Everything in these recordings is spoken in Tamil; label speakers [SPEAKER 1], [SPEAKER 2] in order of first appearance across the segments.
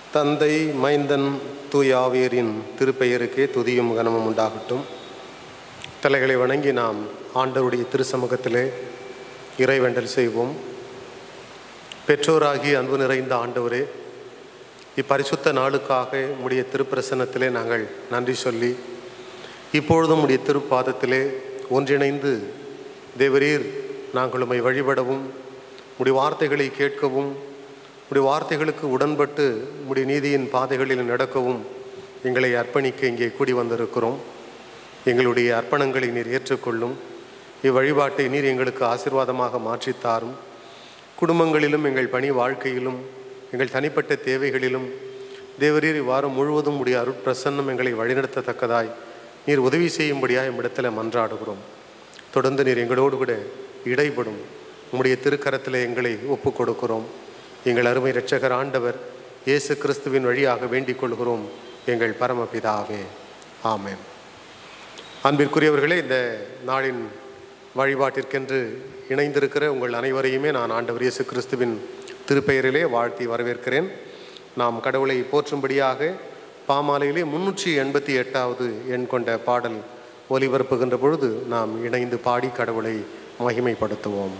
[SPEAKER 1] தந்தை மைந்தன் தூய் ஆவியரின் திருப்பெயருக்கே துதியும் கனமும் உண்டாகட்டும் தலைகளை வணங்கி நாம் ஆண்டவருடைய திருசமூகத்திலே இறைவேண்டல் செய்வோம் பெற்றோராகி அன்பு நிறைந்த ஆண்டவரே இப்பரிசுத்த நாளுக்காக உம்முடைய திருப்பிரசன்னத்திலே நாங்கள் நன்றி சொல்லி இப்பொழுதும் உடைய திருப்பாதத்திலே ஒன்றிணைந்து தேவரீர் நாங்கள் உம்மை வழிபடவும் உடைய வார்த்தைகளை கேட்கவும் உடைய வார்த்தைகளுக்கு உடன்பட்டு உடைய நீதியின் பாதைகளில் நடக்கவும் எங்களை அர்ப்பணிக்க இங்கே கூடி வந்திருக்கிறோம் எங்களுடைய அர்ப்பணங்களை நீர் ஏற்றுக்கொள்ளும் இவ்வழிபாட்டை நீர் எங்களுக்கு ஆசீர்வாதமாக மாற்றித்தாரும் குடும்பங்களிலும் எங்கள் பணி வாழ்க்கையிலும் எங்கள் தனிப்பட்ட தேவைகளிலும் தேவரீர் இவ்வாரம் முழுவதும் உடைய அருட்பிரசன்னம் எங்களை வழிநடத்தத்தக்கதாய் நீர் உதவி செய்யும்படியாக இடத்துல மன்றாடுகிறோம் தொடர்ந்து நீர் எங்களோடு கூட இடைப்படும் உம்முடைய திருக்கரத்தில் எங்களை ஒப்புக் கொடுக்கிறோம் எங்கள் அருமை இரட்சகர் ஆண்டவர் இயேசு கிறிஸ்துவின் வழியாக வேண்டிக் கொள்கிறோம் எங்கள் பரமபிதாவே ஆமென் அன்பிற்குரியவர்களே இந்த நாளின் வழிபாட்டிற்கென்று இணைந்திருக்கிற உங்கள் அனைவரையுமே நான் ஆண்டவர் இயேசு கிறிஸ்துவின் திருப்பெயரிலே வாழ்த்தி வரவேற்கிறேன் நாம் கடவுளை போற்றும்படியாக பாமாலையிலே முன்னூற்றி எண்பத்தி எட்டாவது எண் கொண்ட பாடல் ஒலிபரப்புகின்ற பொழுது நாம் இணைந்து பாடி கடவுளை மகிமைப்படுத்துவோம்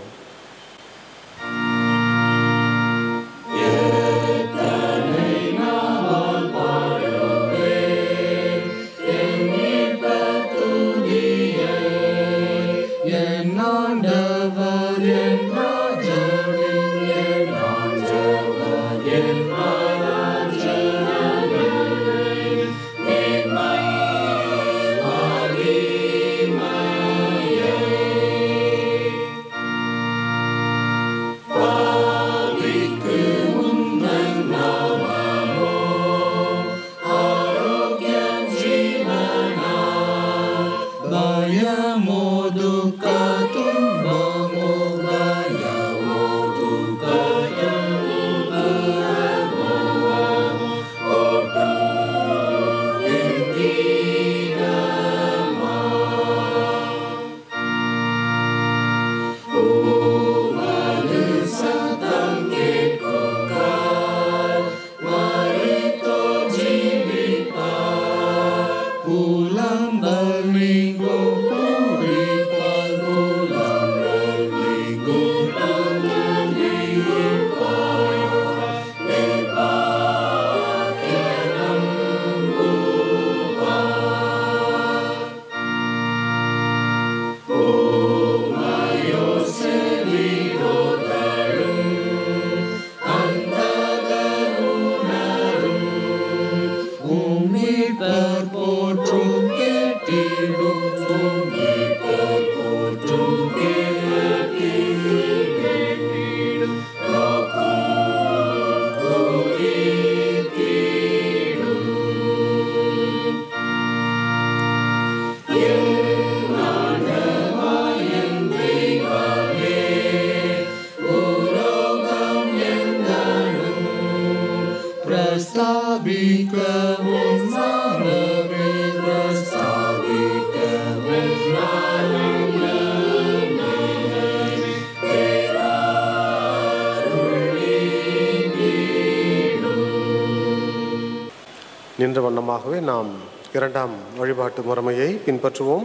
[SPEAKER 1] நின்ற வண்ணமாகவே நாம் இரண்டாம் வழிபாட்டு முறைமையை பின்பற்றுவோம்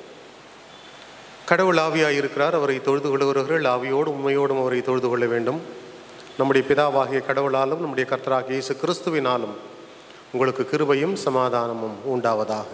[SPEAKER 1] கடவுள் ஆவியாய் இருக்கிறார் அவரை தொழுது கொள்கிறவர்கள் ஆவியோடும் உண்மையோடும் அவரை தொழுது கொள்ள வேண்டும் நம்முடைய பிதாவாகிய கடவுளாலும் நம்முடைய கர்த்தராகிய இயேசு கிறிஸ்துவினாலும் உங்களுக்கு கிருபையும் சமாதானமும் உண்டாவதாக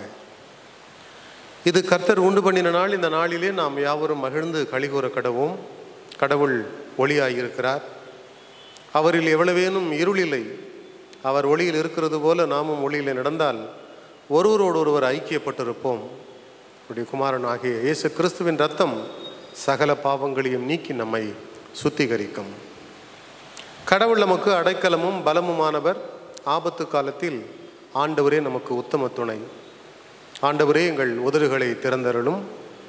[SPEAKER 1] இது கர்த்தர் உண்டு பண்ணின நாள் இந்த நாளிலே நாம் யாவரும் மகிழ்ந்து கழிகூற கடவோம் கடவுள் ஒளியாயிருக்கிறார் அவரில் எவ்வளவேனும் இருளில்லை அவர் ஒளியில் இருக்கிறது போல நாமும் ஒளியில் நடந்தால் ஒருவரோடு ஒருவர் ஐக்கியப்பட்டிருப்போம் அப்படி குமாரன் ஆகிய இயேசு கிறிஸ்துவின் ரத்தம் சகல பாவங்களையும் நீக்கி நம்மை சுத்திகரிக்கும் கடவுள் நமக்கு அடைக்கலமும் பலமுமானவர் ஆபத்து காலத்தில் ஆண்டவரே நமக்கு உத்தம துணை ஆண்டவரே எங்கள் உதடுகளை திறந்தருளும்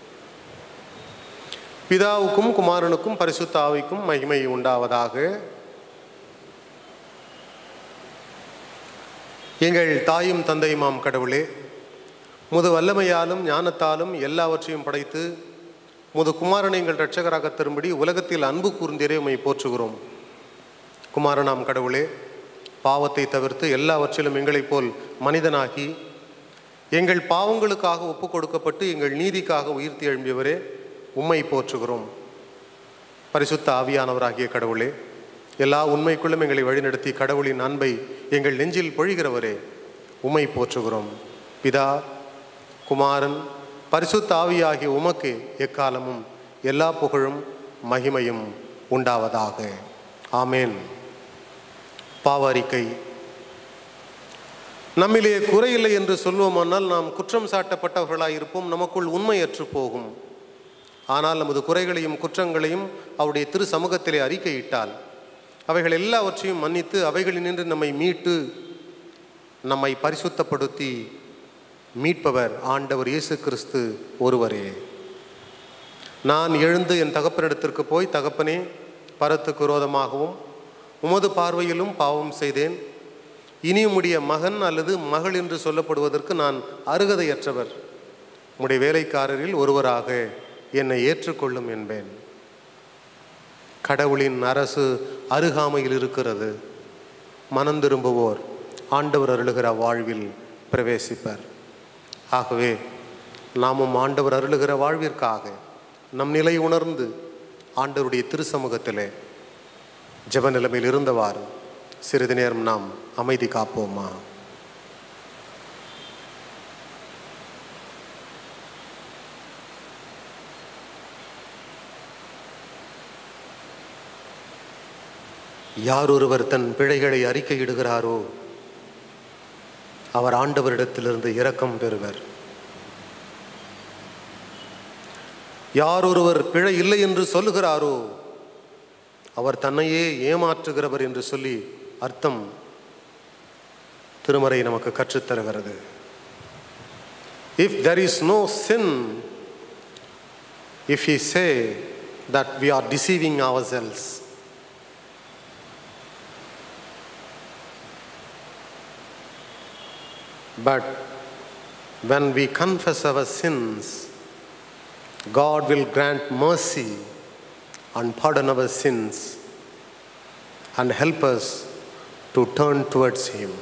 [SPEAKER 1] பிதாவுக்கும் குமாரனுக்கும் பரிசுத்த ஆவிக்கும் மகிமை உண்டாவதாக எங்கள் தாயும் தந்தையுமாம் கடவுளே முது வல்லமையாலும் ஞானத்தாலும் எல்லாவற்றையும் படைத்து முது குமாரனை எங்கள் இரட்சகராக தரும்படி உலகத்தில் அன்பு கூர்ந்தேரே உம்மை போற்றுகிறோம் குமாரனாம் கடவுளே பாவத்தை தவிர்த்து எல்லாவற்றிலும் எங்களைப் போல் மனிதனாகி எங்கள் பாவங்களுக்காக ஒப்பு கொடுக்கப்பட்டு எங்கள் நீதிக்காக உயிர்த்தி எழும்பியவரே உம்மை போற்றுகிறோம் பரிசுத்த ஆவியானவராகிய கடவுளே எல்லா உண்மைக்குள்ளும் எங்களை வழிநடத்தி கடவுளின் அன்பை எங்கள் நெஞ்சில் பொழிகிறவரே உம்மை போற்றுகிறோம் பிதா குமாரன் பரிசுத்த ஆவியாகிய உமக்கு எக்காலமும் எல்லா புகழும் மகிமையும் உண்டாவதாக ஆமேன் பாவ அறிக்கை நம்மிலே குறையில்லை என்று சொல்வோமானால் நாம் குற்றம் சாட்டப்பட்டவர்களாய் இருப்போம் நமக்குள் உண்மையற்று போகும் ஆனால் நமது குறைகளையும் குற்றங்களையும் அவருடைய திரு சமூகத்திலே அறிக்கையிட்டால் அவைகள் எல்லாவற்றையும் மன்னித்து அவைகளினின்று நம்மை மீட்டு நம்மை பரிசுத்தப்படுத்தி மீட்பவர் ஆண்டவர் இயேசு கிறிஸ்து ஒருவரே நான் எழுந்து என் தகப்பனிடத்திற்கு போய் தகப்பனே பரத்துக்கு விரோதமாகவும் உமது பார்வையிலும் பாவம் செய்தேன் இனி உம்முடைய மகன் அல்லது மகள் என்று சொல்லப்படுவதற்கு நான் அருகதையற்றவர் உம்முடைய வேலைக்காரரில் ஒருவராக என்னை ஏற்றுக்கொள்ளும் என்பேன் கடவுளின் அரசு அருகாமையில் இருக்கிறது மனம் திரும்புவோர் ஆண்டவர் அருளுகிற வாழ்வில் பிரவேசிப்பர் ஆகவே நாமும் ஆண்டவர் அருளுகிற வாழ்விற்காக நம் நிலை உணர்ந்து ஆண்டவருடைய திருசமூகத்திலே ஜெப நிலைமையில் இருந்தவாறு சிறிது நேரம் நாம் அமைதி காப்போமா யார் ஒருவர் தன் பிழைகளை அறிக்கையிடுகிறாரோ அவர் ஆண்டவரிடத்திலிருந்து இரக்கம் பெறுவர் யார் ஒருவர் பிழை இல்லை என்று சொல்லுகிறாரோ அவர் தன்னையே ஏமாற்றுகிறவர் என்று சொல்லி அர்த்தம் திருமறை நமக்கு கற்றுத்தருகிறது if there is no sin if he say that we are deceiving ourselves but when we confess our sins God will grant mercy and pardon our sins and help us to turn towards Him.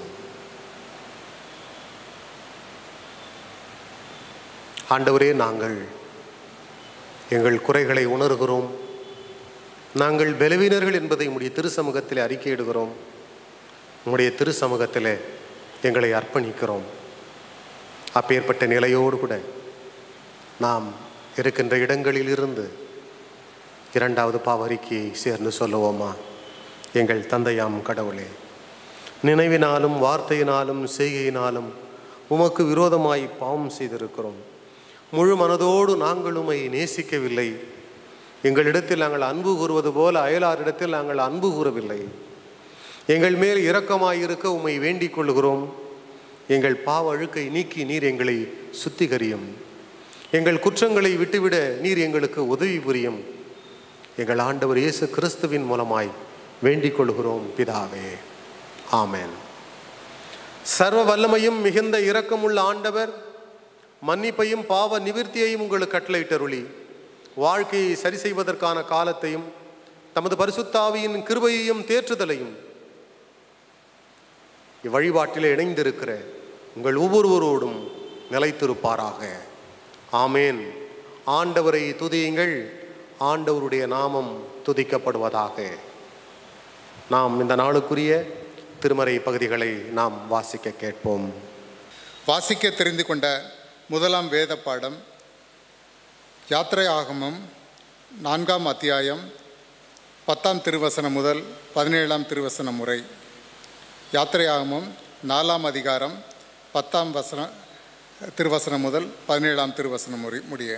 [SPEAKER 1] ஆண்டவரே நாங்கள் எங்கள் குறைகளை உணர்கிறோம் நாங்கள் பலவீனர்கள் என்பதை உம்முடைய திருசமூகத்தில் அறிக்கையிடுகிறோம் உம்முடைய திருசமூகத்தில் எங்களை அர்ப்பணிக்கிறோம் அப்பேற்பட்ட நிலையோடு கூட நாம் இருக்கின்ற இடங்களில் இருந்து இரண்டாவது பாவரிக்கையை சேர்ந்து சொல்லுவோமா எங்கள் தந்தையாம் கடவுளே நினைவினாலும் வார்த்தையினாலும் செய்கையினாலும் உமக்கு விரோதமாய் பாவம் செய்திருக்கிறோம் முழு மனதோடு நாங்கள் உம்மை நேசிக்கவில்லை எங்களிடத்தில் நாங்கள் அன்பு கூறுவது போல அயலாரிடத்தில் நாங்கள் அன்பு கூறவில்லை எங்கள் மேல் இரக்கமாயிருக்க உம்மை வேண்டிக் கொள்கிறோம் எங்கள் பாவ அழுக்கை நீக்கி நீர் எங்களை சுத்திகரியும் எங்கள் குற்றங்களை விட்டுவிட நீர் எங்களுக்கு உதவி புரியும் எங்கள் ஆண்டவர் இயேசு கிறிஸ்துவின் மூலமாய் வேண்டிக் கொள்கிறோம் பிதாவே ஆமென் சர்வ வல்லமையும் மிகுந்த இரக்கமுள்ள ஆண்டவர் மன்னிப்பையும் பாவ நிவிர்த்தியையும் உங்களுக்கு கட்டளையிட்டருளி வாழ்க்கையை சரி செய்வதற்கான காலத்தையும் தமது பரிசுத்தாவியின் கிருபையையும் தேற்றுதலையும் இவ்வழிபாட்டில் இணைந்திருக்கிற உங்கள் ஒவ்வொருவரோடும் நிலைத்திருப்பாராக ஆமேன் ஆண்டவரை துதியுங்கள் ஆண்டவருடைய நாமம் துதிக்கப்படுவதாக நாம் இந்த நாளுக்குரிய திருமறை பகுதிகளை நாம் வாசிக்க கேட்போம்
[SPEAKER 2] வாசிக்க தெரிந்து கொண்ட முதலாம் வேத பாடம் யாத்திரை ஆகமம் நான்காம் அத்தியாயம் பத்தாம் திருவசனம் முதல் பதினேழாம் திருவசனம் முறை யாத்திரை ஆகமம் நாலாம் அதிகாரம் பத்தாம் வசன திருவசனம் முதல் பதினேழாம் திருவசனம் முறை முடிய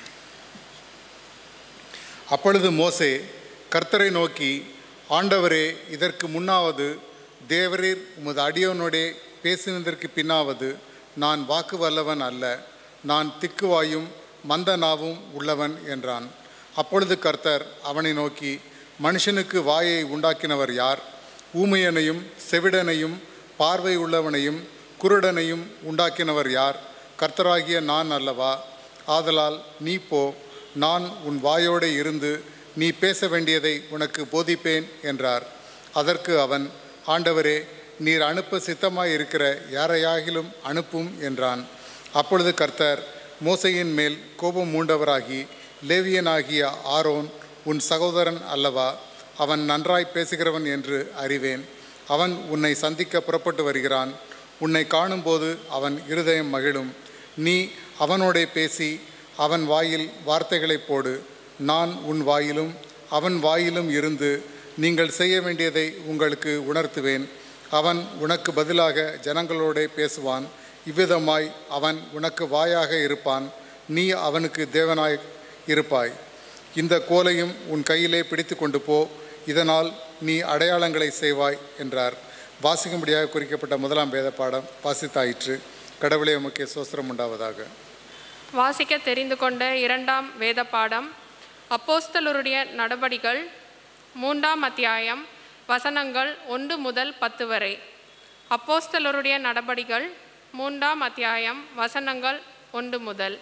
[SPEAKER 2] அப்பொழுது மோசே கர்த்தரை நோக்கி ஆண்டவரே இதற்கு முன்னாவது தேவரீர் உமது அடியோனோடே பேசினதற்கு பின்னாவது நான் வாக்கு வல்லவன் அல்ல நான் திக்குவாயும் மந்த நாவும் உள்ளவன் என்றான் அப்பொழுது கர்த்தர் அவனை நோக்கி மனுஷனுக்கு வாயை உண்டாக்கினவர் யார் ஊமையனையும் செவிடனையும் பார்வை உள்ளவனையும் குருடனையும் உண்டாக்கினவர் யார் கர்த்தராகிய நான் அல்லவா ஆதலால் நீ போ நான் உன் வாயோடே இருந்து நீ பேச வேண்டியதை உனக்கு போதிப்பேன் என்றார் அதற்கு அவன் ஆண்டவரே நீர் அனுப்ப சித்தமாய் இருக்கிற யாரையாகிலும் அனுப்பும் என்றான் அப்பொழுது கர்த்தர் மோசையின் மேல் கோபம் மூண்டவராகி லேவியனாகிய ஆரோன் உன் சகோதரன் அல்லவா அவன் நன்றாய் பேசுகிறவன் என்று அறிவேன் அவன் உன்னை சந்திக்க புறப்பட்டு வருகிறான் உன்னை காணும்போது அவன் இருதயம் மகிழும் நீ அவனோடே பேசி அவன் வாயில் வார்த்தைகளை போடு நான் உன் வாயிலும் அவன் வாயிலும் இருந்து நீங்கள் செய்ய வேண்டியதை உங்களுக்கு உணர்த்துவேன் அவன் உனக்கு பதிலாக ஜனங்களோடே பேசுவான் இவ்விதமாய் அவன் உனக்கு வாயாக இருப்பான் நீ அவனுக்கு தேவனாய் இருப்பாய் இந்த கோலையும் உன் கையிலே பிடித்து கொண்டு போ இதனால் நீ அடையாளங்களை செய்வாய் என்றார் வாசிக்கும்படியாக குறிக்கப்பட்ட முதலாம் வேத பாடம் வாசித்தாயிற்று கடவுளே உமக்கு சோஸ்திரம் உண்டாவதாக
[SPEAKER 3] வாசிக்க தெரிந்து கொண்ட இரண்டாம் வேத பாடம் அப்போஸ்தலருடைய நடபடிகள் மூன்றாம் அத்தியாயம் வசனங்கள் ஒன்று முதல் பத்து வரை அப்போஸ்தலருடைய நடபடிகள் மூன்றாம் அத்தியாயம் வசனங்கள் ஒன்று முதல்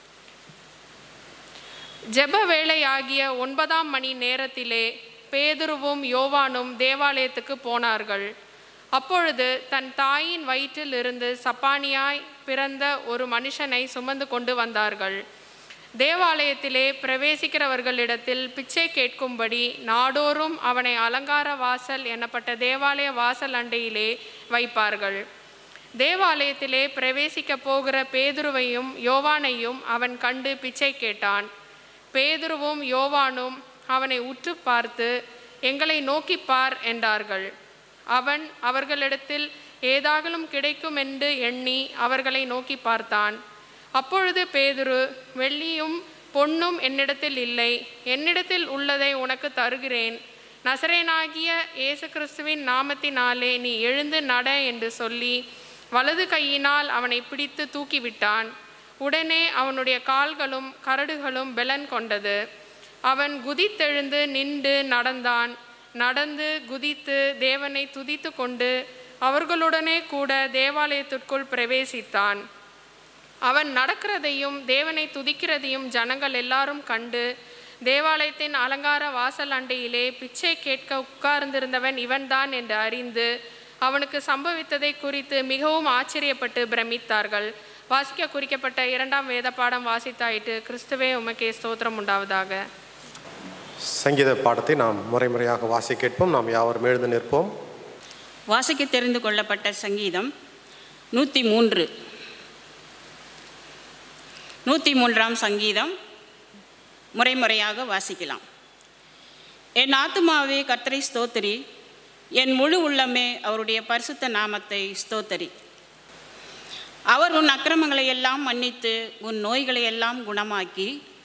[SPEAKER 3] ஜெப வேளையாகிய ஒன்பதாம் மணி நேரத்திலே பேதுருவும் யோவானும் தேவாலயத்துக்கு போனார்கள் அப்பொழுது தன் தாயின் வயிற்றில் இருந்து சப்பானியாய் பிறந்த ஒரு மனுஷனை சுமந்து கொண்டு வந்தார்கள் தேவாலயத்திலே பிரவேசிக்கிறவர்களிடத்தில் பிச்சை கேட்கும்படி நாடோறும் அவனை அலங்கார வாசல் எனப்பட்ட தேவாலய வாசல் அண்டையிலே வைப்பார்கள் தேவாலயத்திலே பிரவேசிக்க போகிற பேதுருவையும் யோவானையும் அவன் கண்டு பிச்சை கேட்டான் பேதுருவும் யோவானும் அவனை உற்று பார்த்து எங்களை நோக்கி பார் என்றார்கள் அவன் அவர்களிடத்தில் ஏதாகலும் கிடைக்கும் என்று எண்ணி அவர்களை நோக்கி பார்த்தான் அப்பொழுது பேதுரு வெள்ளியும் பொன்னும் என்னிடத்தில் இல்லை என்னிடத்தில் உள்ளதை உனக்கு தருகிறேன் நசரேனாகிய இயேசு கிறிஸ்துவின் நாமத்தினாலே நீ எழுந்து நட என்று சொல்லி வலது கையினால் அவனை பிடித்து தூக்கிவிட்டான் உடனே அவனுடைய கால்களும் கரடுகளும் பெலன் கொண்டது அவன் குதித்தெழுந்து நின்று நடந்தான் நடந்து குதித்து தேவனை துதித்து கொண்டு அவர்களுடனே கூட தேவாலயத்திற்குள் பிரவேசித்தான் அவன் நடக்கிறதையும் தேவனை துதிக்கிறதையும் ஜனங்கள் எல்லாரும் கண்டு தேவாலயத்தின் அலங்கார வாசல் அண்டையிலே பிச்சை கேட்க உட்கார்ந்திருந்தவன் இவன்தான் என்று அறிந்து அவனுக்கு சம்பவித்ததை குறித்து மிகவும் ஆச்சரியப்பட்டு பிரமித்தார்கள் வாசிக்க குறிக்கப்பட்ட இரண்டாம் வேத பாடம் வாசித்தாயிட்டு கிறிஸ்துவே உமக்கே ஸ்தோத்திரம் உண்டாவதாக
[SPEAKER 1] சங்கீத பாடத்தை நாம் முறைமுறையாக வாசி கேட்போம் நாம் யாவரும் எழுந்து நிற்போம்
[SPEAKER 4] வாசிக்க தெரிந்து கொள்ளப்பட்ட சங்கீதம் நூற்றி மூன்று நூற்றி மூன்றாம் சங்கீதம் முறைமுறையாக வாசிக்கலாம் என் ஆத்துமாவே கர்த்தரை ஸ்தோத்திரி என் முழு உள்ளமே அவருடைய பரிசுத்த நாமத்தை ஸ்தோத்தரி அவர் உன் அக்கிரமங்களை எல்லாம் மன்னித்து உன் நோய்களை எல்லாம் குணமாக்கி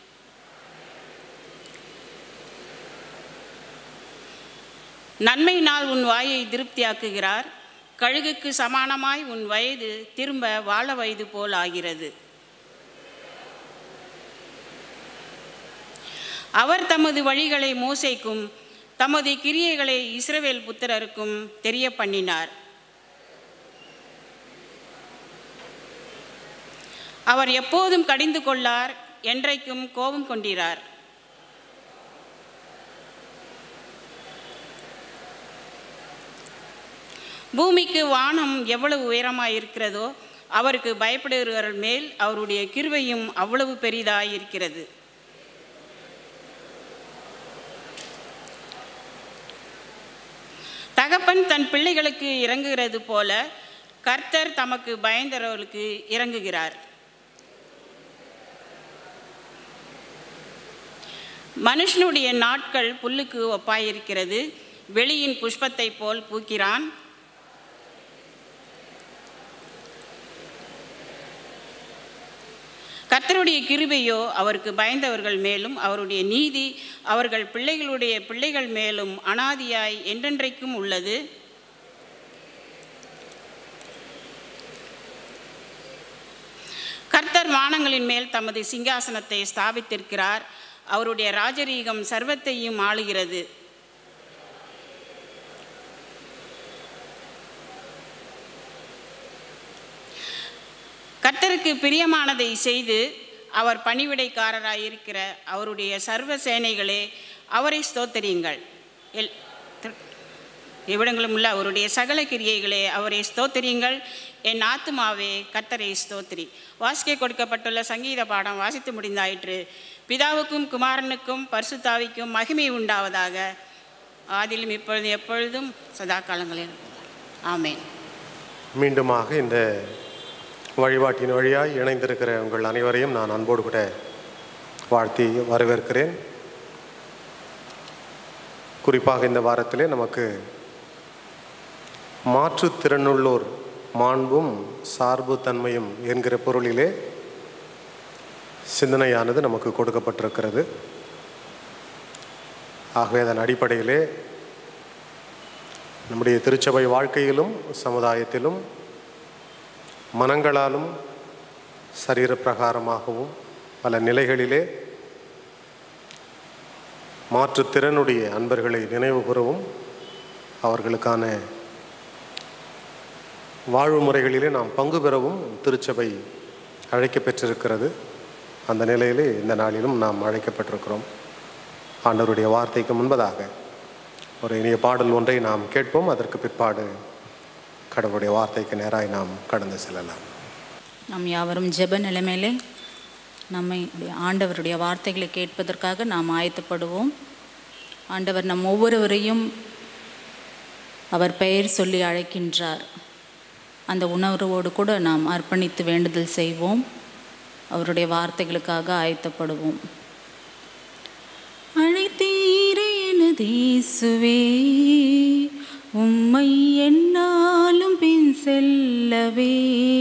[SPEAKER 4] நன்மையினால் உன் வாயை திருப்தியாக்குகிறார் கழுகுக்கு சமானமாய் உன் வயது திரும்ப வாழ வயது போல் ஆகிறது அவர் தமது வழிகளை மோசைக்கும் தமது கிரியைகளை இஸ்ரவேல் புத்திரருக்கும் தெரிய பண்ணினார் அவர் எப்போதும் கடிந்து கொள்ளார் என்றைக்கும் கோபம் கொண்டிரார் பூமிக்கு வானம் எவ்வளவு உயரமாய் இருக்கிறதோ அவருக்கு பயப்படுகிறவர்கள் மேல் அவருடைய கிருபையும் அவ்வளவு பெரிதாய் இருக்கிறது தகப்பன் தன் பிள்ளைகளுக்கு இறங்குகிறது போல கர்த்தர் தமக்கு பயந்தவர்களுக்கு இறங்குகிறார் மனுஷனுடைய நாட்கள் புல்லுக்கு ஒப்பாயிருக்கிறது வெளியின் புஷ்பத்தை போல் பூக்கிறான் கர்த்தருடைய கிருபையோ அவருக்கு பயந்தவர்கள் மேலும் அவருடைய நீதி அவர்கள் பிள்ளைகளுடைய பிள்ளைகள் மேலும் அனாதியாய் என்றென்றைக்கும் உள்ளது கர்த்தர் வானங்களின் மேல் தமது சிங்காசனத்தை ஸ்தாபித்திருக்கிறார் அவருடைய ராஜரீகம் சர்வத்தையும் ஆளுகிறது கர்த்தருக்கு பிரியமானதை செய்து அவர் பணிவிடைக்காரராயிருக்கிற அவருடைய சர்வ சேனைகளே அவரை ஸ்தோத்தரியுங்கள் எல் திரு- இவ்விடங்களும் உள்ள அவருடைய சகல கிரியைகளே அவரை ஸ்தோத்திரியுங்கள் என் ஆத்துமாவே கர்த்தரை ஸ்தோத்திரி வாசிக்க கொடுக்கப்பட்டுள்ள சங்கீத பாடம் வாசித்து முடிந்தாயிற்று பிதாவுக்கும் குமாரனுக்கும் பரிசுத்தாவிக்கும் மகிமை உண்டாவதாக ஆதிலும் இப்பொழுது எப்பொழுதும் சதா காலங்களில் ஆமென்
[SPEAKER 1] மீண்டுமாக இந்த வழிபாட்டின் வழியாய் இணைந்திருக்கிற உங்கள் அனைவரையும் நான் அன்போடு கூட வாழ்த்தி வரவேற்கிறேன் குறிப்பாக இந்த வாரத்திலே நமக்கு மாற்றுத்திறனுள்ளோர் மாண்பும் சார்பு தன்மையும் என்கிற பொருளிலே சிந்தனையானது நமக்கு கொடுக்கப்பட்டிருக்கிறது ஆகவே அதன் அடிப்படையிலே நம்முடைய திருச்சபை வாழ்க்கையிலும் சமுதாயத்திலும் மனங்களாலும் சரீர பிரகாரமாகவும் பல நிலைகளிலே மாற்றுத்திறனுடைய அன்பர்களை நினைவு கூறவும் அவர்களுக்கான வாழ்வு முறைகளிலே நாம் பங்கு பெறவும் திருச்சபை அழைக்கப் பெற்றிருக்கிறது அந்த நிலையிலே இந்த நாளிலும் நாம் அழைக்கப்பட்டிருக்கிறோம் ஆண்டவருடைய வார்த்தைக்கு முன்பதாக ஒரு இனிய பாடல் ஒன்றை நாம் கேட்போம் அதற்கு பிற்பாடு கடவுளுடைய வார்த்தைக்கு நேராய் நாம் கடந்து செல்லலாம்
[SPEAKER 5] நாம் யாவரும் ஜெப நிலைமையிலே நம்மை ஆண்டவருடைய வார்த்தைகளை கேட்பதற்காக நாம் ஆயத்தப்படுவோம் ஆண்டவர் நம் ஒவ்வொருவரையும் அவர் பெயர் சொல்லி அழைக்கின்றார் அந்த உணர்வோடு கூட நாம் அர்ப்பணித்து வேண்டுதல் செய்வோம் அவருடைய வார்த்தைகளுக்காக ஆயத்தப்படுவோம் அழைத்தீரே எனதேசுவே உம்மை என்னாலும் பின் செல்லவே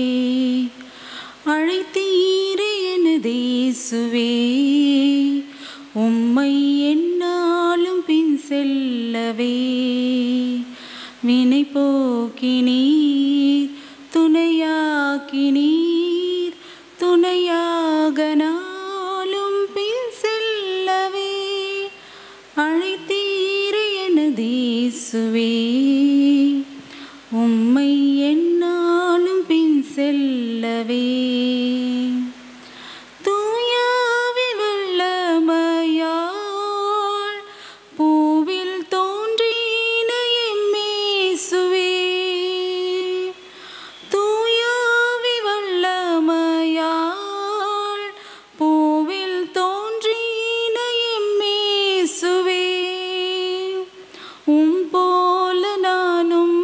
[SPEAKER 5] அழைத்தீரே எனதேசுவே உம்மை என்னாலும் பின் செல்லவே வினை போக்கினீர் துணையாக்கினீர் துணையாக நாளும் பின் செல்லவே அழைத்தீரே எனதேசுவே உம்மை என்னாலும் பின் செல்லவே தூயாவி வல்லமையாள் பூவில் தோன்றின எம்மேசுவே தூயாவி வல்லமையாள் பூவில் தோன்றின எம்மேசுவே உம் போல நானும்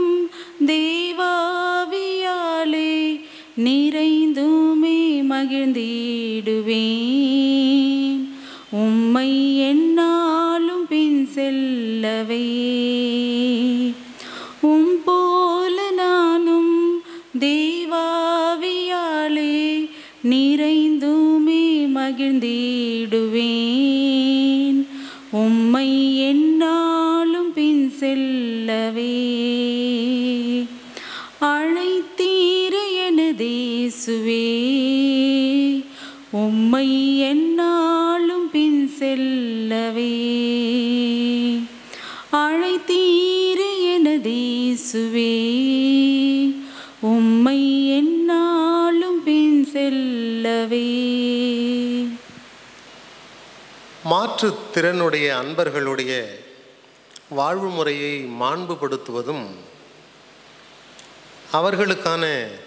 [SPEAKER 5] தேவாவியாலே நிறைந்துமே மகிழ்ந்திடுவேன் உம்மை என்னாலும் பின் செல்லவே உம் போல நானும் தேவாவியாலே நிறைந்துமே மகிழ்ந்திடுவேன் உம்மை என்னாலும் பின் செல்லவே அழைத்தீர எனதேசுவே உம்மை என்னாலும் பின் செல்லவே அழைத்தீர எனதேசுவே உம்மை என்னாலும் பின் செல்லவே
[SPEAKER 1] மாற்றுத்திறனுடைய அன்பர்களுடைய வாழ்வு முறையை மாண்புபடுத்துவதும் அவர்களுக்கான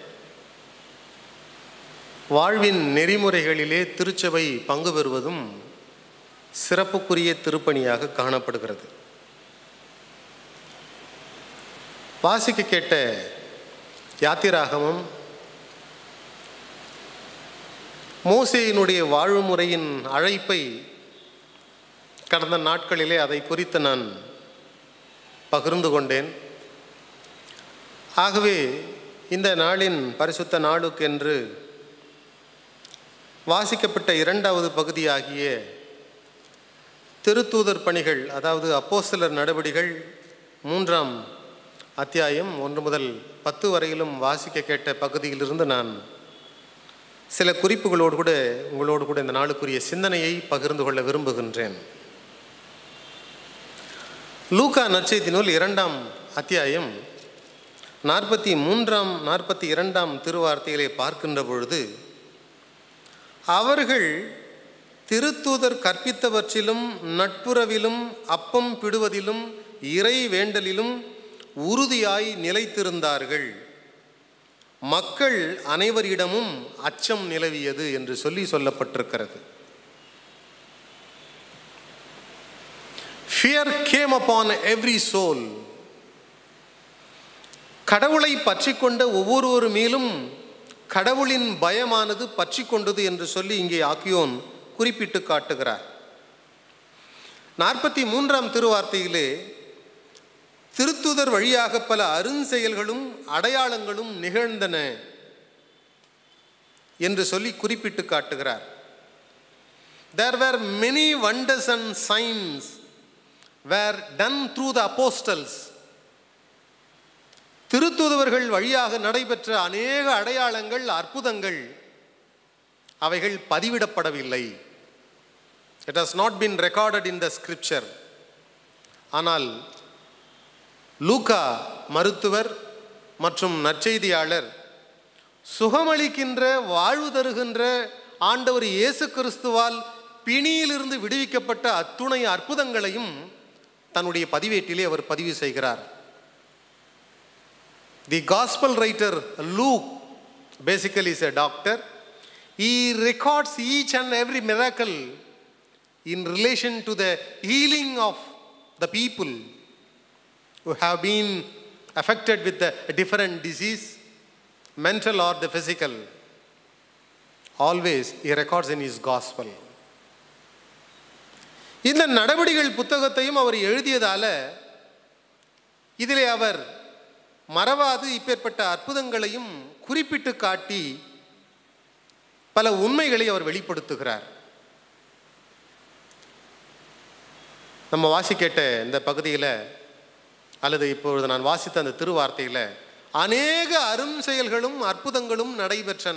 [SPEAKER 1] வாழ்வின் நெறிமுறைகளிலே திருச்சபை பங்கு பெறுவதும் சிறப்புக்குரிய திருப்பணியாக காணப்படுகிறது வாசிக்க கேட்ட யாத்திராகமம் மோசேயினுடைய வாழ்வு முறையின் அழைப்பை கடந்த நாட்களிலே அதை குறித்து நான் பகிர்ந்து கொண்டேன் ஆகவே இந்த நாளின் பரிசுத்த நாளுக்கென்று வாசிக்கப்பட்ட இரண்டாவது பகுதியாகிய திருத்தூதர் பணிகள் அதாவது அப்போஸ்தலர் நடவடிகள் மூன்றாம் அத்தியாயம் ஒன்று முதல் பத்து வரையிலும் வாசிக்க கேட்ட பகுதியிலிருந்து நான் சில குறிப்புகளோடு கூட உங்களோடு கூட இந்த நாளுக்குரிய சிந்தனையை பகிர்ந்து கொள்ள விரும்புகின்றேன் லூக்கா நற்செய்தி நூல் இரண்டாம் அத்தியாயம் நாற்பத்தி மூன்றாம் நாற்பத்தி இரண்டாம் திருவார்த்தைகளை பார்க்கின்ற பொழுது அவர்கள் திருத்தூதர் கற்பித்தவற்றிலும் நட்புறவிலும் அப்பம் பிடுவதிலும் இறை வேண்டலிலும் உறுதியாய் நிலைத்திருந்தார்கள் மக்கள் அனைவரிடமும் அச்சம் நிலவியது என்று சொல்லி சொல்லப்பட்டிருக்கிறது fear came upon every soul கடவுளை பற்றிக்கொண்ட ஒவ்வொருவர் மேலும் கடவுளின் பயமானது பற்றி கொண்டது என்று சொல்லி இங்கே ஆக்கியோன் குறிப்பிட்டு காட்டுகிறார் நாற்பத்தி மூன்றாம் திருவார்த்தையிலே திருத்துதர் வழியாக பல அருஞ்செயல்களும் அடையாளங்களும் நிகழ்ந்தன என்று சொல்லி குறிப்பிட்டு காட்டுகிறார் there were many wonders and signs were done through the apostles திருத்துதவர்கள் வழியாக நடைபெற்ற அநேக அடையாளங்கள் அற்புதங்கள் அவைகள் பதிவிடப்படவில்லை it has not been recorded in the scripture ஆனால் லூகா மருத்துவர் மற்றும் நற்செய்தியாளர் சுகமளிக்கின்ற வாழ்வு தருகின்ற ஆண்டவர் இயேசு கிறிஸ்துவால் பிணியிலிருந்து விடுவிக்கப்பட்ட அத்துணை அற்புதங்களையும் தன்னுடைய பதிவேட்டிலே அவர் பதிவு செய்கிறார் the gospel writer Luke basically is a doctor he records each and every miracle in relation to the healing of the people who have been affected with a different disease, mental or the physical. Always he records in his gospel. இந்த நடவடிகள் புத்தகத்தையும் அவர் எழுதியதால இதிலே அவர் மறவாது இப்பேற்பட்ட அற்புதங்களையும் குறிப்பிட்டு காட்டி பல உண்மைகளை அவர் வெளிப்படுத்துகிறார் நம்ம வாசி கேட்ட இந்த பகுதியில் அல்லது இப்பொழுது நான் வாசித்த அந்த திருவார்த்தையில் அநேக அரும் செயல்களும் அற்புதங்களும் நடைபெற்றன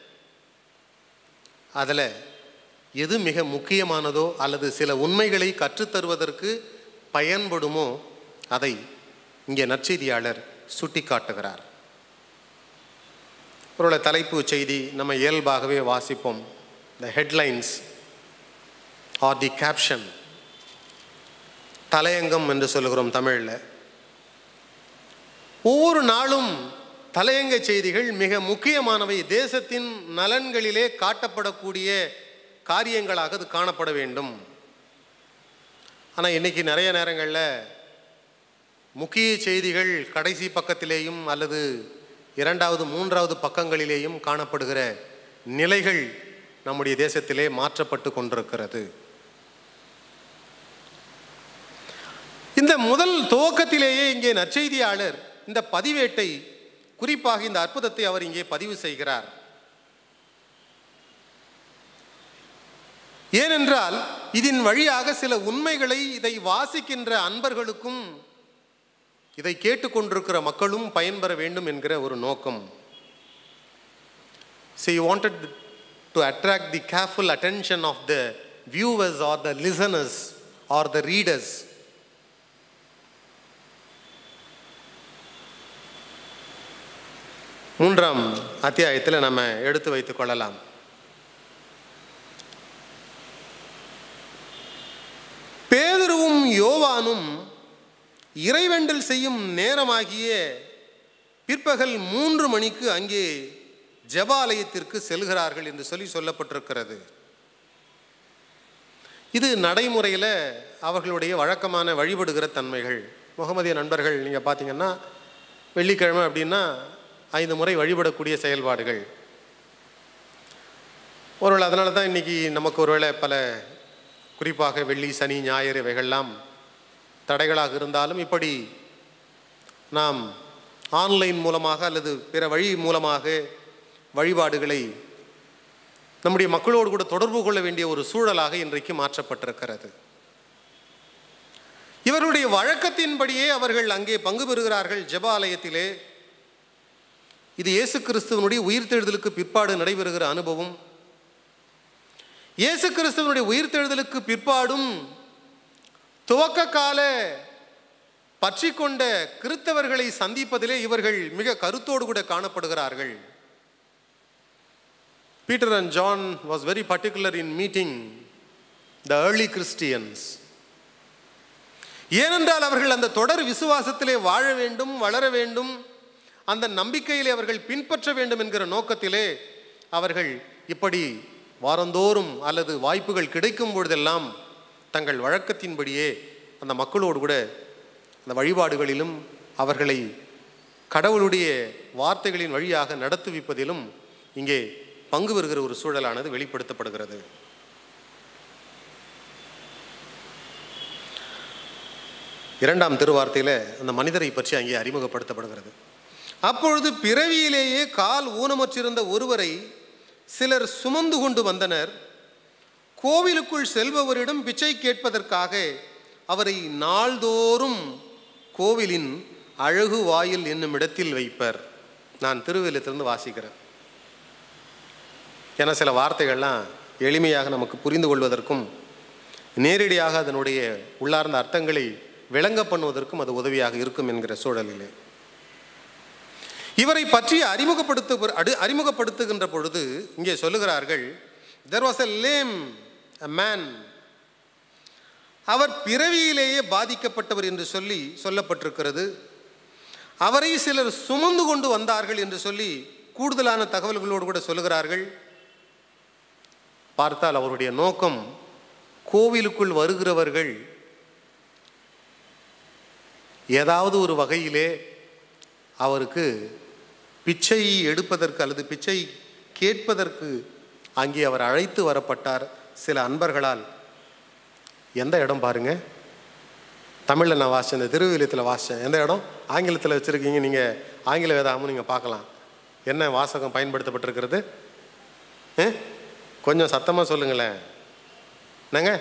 [SPEAKER 1] அதில் எது மிக முக்கியமானதோ அல்லது சில உண்மைகளை கற்றுத்தருவதற்கு பயன்படுமோ அதை இங்கே நற்செய்தியாளர் சுட்டி காட்டுகிறார் ஒருவேளை தலைப்பு செய்தி நம்ம இயல்பாகவே வாசிப்போம் the headlines are the caption தலையங்கம் என்று சொல்லுகிறோம் தமிழில் ஒவ்வொரு நாளும் தலையங்க செய்திகள் மிக முக்கியமானவை தேசத்தின் நலன்களிலே காட்டப்படக்கூடிய காரியங்களாக அது காணப்பட வேண்டும் ஆனால் இன்றைக்கி நிறைய நேரங்களில் முக்கிய செய்திகள் கடைசி பக்கத்திலேயும் அல்லது இரண்டாவது மூன்றாவது பக்கங்களிலேயும் காணப்படுகிற நிலைகள் நம்முடைய தேசத்திலே மாற்றப்பட்டு கொண்டிருக்கிறது இந்த முதல் துவக்கத்திலேயே இங்கே நற்செய்தியாளர் இந்த பதிவேட்டை குறிப்பாக இந்த அற்புதத்தை அவர் இங்கே பதிவு செய்கிறார் ஏனென்றால் இதன் வழியாக சில உண்மைகளை இதை வாசிக்கின்ற அன்பர்களுக்கும் இதை கேட்டுக்கொண்டிருக்கிற மக்களும் பயன்பெற வேண்டும் என்கிற ஒரு நோக்கம் So he wanted to attract the careful attention of the viewers or the listeners or the readers. மூன்றாம் அத்தியாயத்தில் நம்ம எடுத்து வைத்துக் கொள்ளலாம் பேதுருவும் யோவானும் இறைவேண்டல் செய்யும் நேரமாகிய பிற்பகல் மூன்று மணிக்கு அங்கே ஜபாலயத்திற்கு செல்கிறார்கள் என்று சொல்லி சொல்லப்பட்டிருக்கிறது இது நடைமுறையில் அவர்களுடைய வழக்கமான வழிபடுகிற தன்மைகள் முகமதிய நண்பர்கள் நீங்கள் பார்த்தீங்கன்னா வெள்ளிக்கிழமை அப்படின்னா ஐந்து முறை வழிபடக்கூடிய செயல்பாடுகள் ஒருவேளை அதனால தான் இன்றைக்கி நமக்கு ஒருவேளை பல குறிப்பாக வெள்ளி சனி ஞாயிறு இவைகள்லாம் தடைகளாக இருந்தாலும் இப்படி நாம் ஆன்லைன் மூலமாக அல்லது பிற வழி மூலமாக வழிபாடுகளை நம்முடைய மக்களோடு கூட தொடர்பு கொள்ள வேண்டிய ஒரு சூழலாக இன்றைக்கு மாற்றப்பட்டிருக்கிறது இவருடைய வழக்கத்தின்படியே அவர்கள் அங்கே பங்கு பெறுகிறார்கள் ஜெபாலயத்திலே இது இயேசு கிறிஸ்துவனுடைய உயிர்த்தெழுதலுக்கு பிற்பாடு நடைபெறுகிற அனுபவம் இயேசு கிறிஸ்துவனுடைய உயிர்த்தெழுதலுக்கு பிற்பாடும் துவக்க கால பற்றி கொண்ட கிறித்தவர்களை சந்திப்பதிலே இவர்கள் மிக கருத்தோடு கூட காணப்படுகிறார்கள் Peter and John was very particular in meeting the early Christians ஏனென்றால் அவர்கள் அந்த தொடர் விசுவாசத்திலே வாழ வேண்டும் வளர வேண்டும் அந்த நம்பிக்கையிலே அவர்கள் பின்பற்ற வேண்டும் என்கிற நோக்கத்திலே அவர்கள் இப்படி வாரந்தோறும் அல்லது வாய்ப்புகள் கிடைக்கும் பொழுதெல்லாம் தங்கள் வழக்கத்தின்படியே அந்த மக்களோடு கூட அந்த வழிபாடுகளிலும் அவர்களை கடவுளுடைய வார்த்தைகளின் வழியாக நடத்துவிப்பதிலும் இங்கே பங்கு பெறுகிற ஒரு சூழலானது வெளிப்படுத்தப்படுகிறது இரண்டாம் திருவார்த்தையில் அந்த மனிதரை பற்றி அங்கே அறிமுகப்படுத்தப்படுகிறது அப்பொழுது பிறவியிலேயே கால் ஊனமற்றிருந்த ஒருவரை சிலர் சுமந்து கொண்டு வந்தனர் கோவிலுக்குள் செல்பவரிடம் பிச்சை கேட்பதற்காக அவரை நாள்தோறும் கோவிலின் அழகு வாயில் என்னும் இடத்தில் வைப்பர் நான் திருவிலத்திலிருந்து வாசிக்கிறேன் ஏன்னா சில வார்த்தைகள்லாம் எளிமையாக நமக்கு புரிந்து கொள்வதற்கும் நேரடியாக அதனுடைய உள்ளார்ந்த அர்த்தங்களை விளங்க பண்ணுவதற்கும் அது உதவியாக இருக்கும் என்கிற சூழலிலே இவரை பற்றி அறிமுகப்படுத்து அடு அறிமுகப்படுத்துகின்ற பொழுது இங்கே சொல்லுகிறார்கள் there was a lame a man அவர் பிறவியிலேயே பாதிக்கப்பட்டவர் என்று சொல்லி சொல்லப்பட்டிருக்கிறது அவரை சிலர் சுமந்து கொண்டு வந்தார்கள் என்று சொல்லி கூடுதலான தகவல்களோடு கூட சொல்லுகிறார்கள் பார்த்தால் அவருடைய நோக்கம் கோவிலுக்குள் வருகிறவர்கள் ஏதாவது ஒரு வகையிலே அவருக்கு பிச்சை எடுப்பதற்கு அல்லது பிச்சை கேட்பதற்கு அங்கே அவர் அழைத்து வரப்பட்டார் சில அன்பர்களால் எந்த இடம் பாருங்க தமிழில் நான் வாசித்தேன் இந்த திருவிலியத்தில் வாசித்தேன் எந்த இடம் ஆங்கிலத்தில் வச்சுருக்கீங்க நீங்கள் ஆங்கில வேதாகமும் நீங்கள் பார்க்கலாம் என்ன வாசகம் பயன்படுத்தப்பட்டிருக்கிறது ஆ? கொஞ்சம் சத்தமாக சொல்லுங்களேன் என்னங்க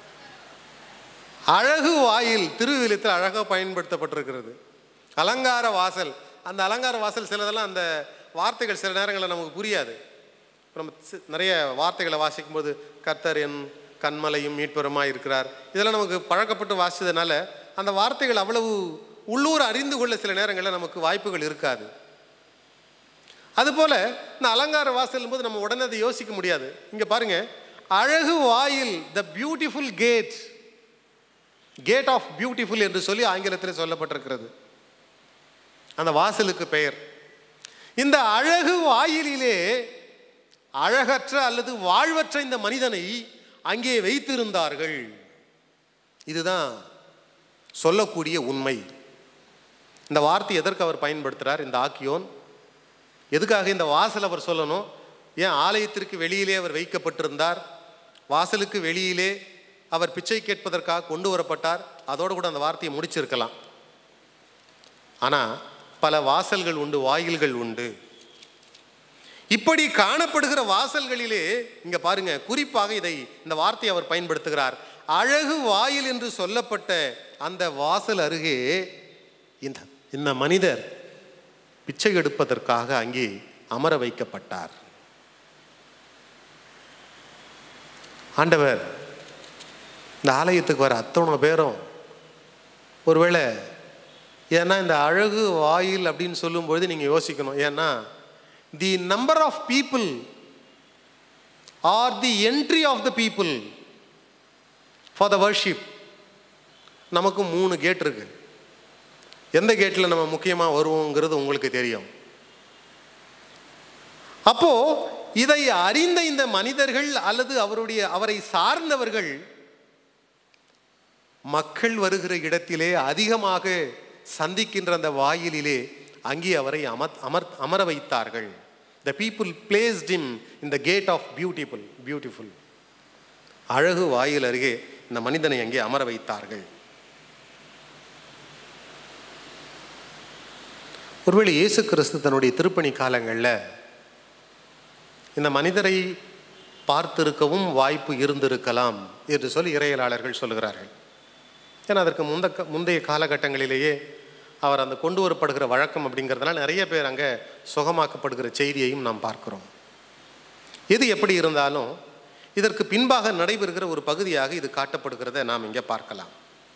[SPEAKER 1] அழகு வாயில் திருவிலியத்தில் அழகாக பயன்படுத்தப்பட்டிருக்கிறது அலங்கார வாசல் அந்த அலங்கார வாசல் சிலதெல்லாம் அந்த வார்த்தைகள் சில நேரங்களில் நமக்கு புரியாது இப்ப நம்ம சி- நிறைய வார்த்தைகளை வாசிக்கும்போது கர்த்தர் என் கண்மலையும் மீட்பெருமாய் இருக்கிறார் இதெல்லாம் நமக்கு பழக்கப்பட்டு வாசிச்சதுனால அந்த வார்த்தைகள் அவ்வளவு உள்ளூர் அறிந்து கொள்ள சில நேரங்களில் நமக்கு வாய்ப்புகள் இருக்காது அதுபோல் இந்த அலங்கார வாசல் போது நம்ம உடனே அதை யோசிக்க முடியாது இங்கே பாருங்க அழகு வாயில் the beautiful gate gate of beautiful என்று சொல்லி ஆங்கிலத்தில் சொல்லப்பட்டிருக்கிறது அந்த வாசலுக்கு பெயர் இந்த அழகு வாயிலிலே அழகற்ற அல்லது வாழ்வற்ற இந்த மனிதனை அங்கே வைத்திருந்தார்கள் இதுதான் சொல்லக்கூடிய உண்மை இந்த வார்த்தை எதற்கு அவர் பயன்படுத்துகிறார் இந்த ஆக்கியோன் எதுக்காக இந்த வாசல் அவர் சொல்லணும் ஏன் ஆலயத்திற்கு வெளியிலே அவர் வைக்கப்பட்டிருந்தார் வாசலுக்கு வெளியிலே அவர் பிச்சை கேட்பதற்காக கொண்டு வரப்பட்டார் அதோடு கூட அந்த வார்த்தையை முடிச்சிருக்கலாம் ஆனால் பல வாசல்கள் உண்டு வாயில்கள் உண்டு இப்படி காணப்படுகிற வாசல்களிலே இங்க பாருங்க குறிப்பாக இதை இந்த வார்த்தையை அவர் பயன்படுத்துகிறார் அழகு வாயில் என்று சொல்லப்பட்ட அந்த வாசல் அருகே இந்த இந்த மனிதர் பிச்சை எடுப்பதற்காக அங்கே அமர வைக்கப்பட்டார் ஆண்டவர் இந்த ஆலயத்துக்கு வர அத்தனை பேரும் ஒருவேளை ஏன்னா இந்த அழகு வாயில் அப்படின்னு சொல்லும்பொழுது நீங்கள் யோசிக்கணும் ஏன்னா the number of people are the entry of the people for the worship நமக்கு மூணு கேட் இருக்கு எந்த கேட்டில் நம்ம முக்கியமாக வருவோங்கிறது உங்களுக்கு தெரியும் அப்போ இதை அறிந்த இந்த மனிதர்கள் அல்லது அவருடைய அவரை சார்ந்தவர்கள் மக்கள் வருகிற இடத்திலே அதிகமாக சந்திக்கின்ற அந்த வாயிலிலே அங்கே அவரை அமர் அமர் அமர வைத்தார்கள் the people placed him in the gate of beautiful beautiful அழகு வாயில் அருகே இந்த மனிதனை அங்கே அமர வைத்தார்கள் ஒருவேளை இயேசு கிறிஸ்து தன்னுடைய திருப்பணி காலங்களில் இந்த மனிதரை பார்த்திருக்கவும் வாய்ப்பு இருந்திருக்கலாம் என்று சொல்லி இறையலாளர்கள் சொல்லுகிறார்கள் ஏன்னா அதற்கு முந்த முந்தைய காலகட்டங்களிலேயே அவர் அந்த கொண்டு வரப்படுகிற வழக்கம் அப்படிங்கிறதுனால நிறைய பேர் அங்கே சுகமாக்கப்படுகிற செய்தியையும் நாம் பார்க்கிறோம் எது எப்படி இருந்தாலும் இதற்கு பின்பாக நடைபெறுகிற ஒரு பகுதியாக இது காட்டப்படுகிறத நாம் இங்கே பார்க்கலாம்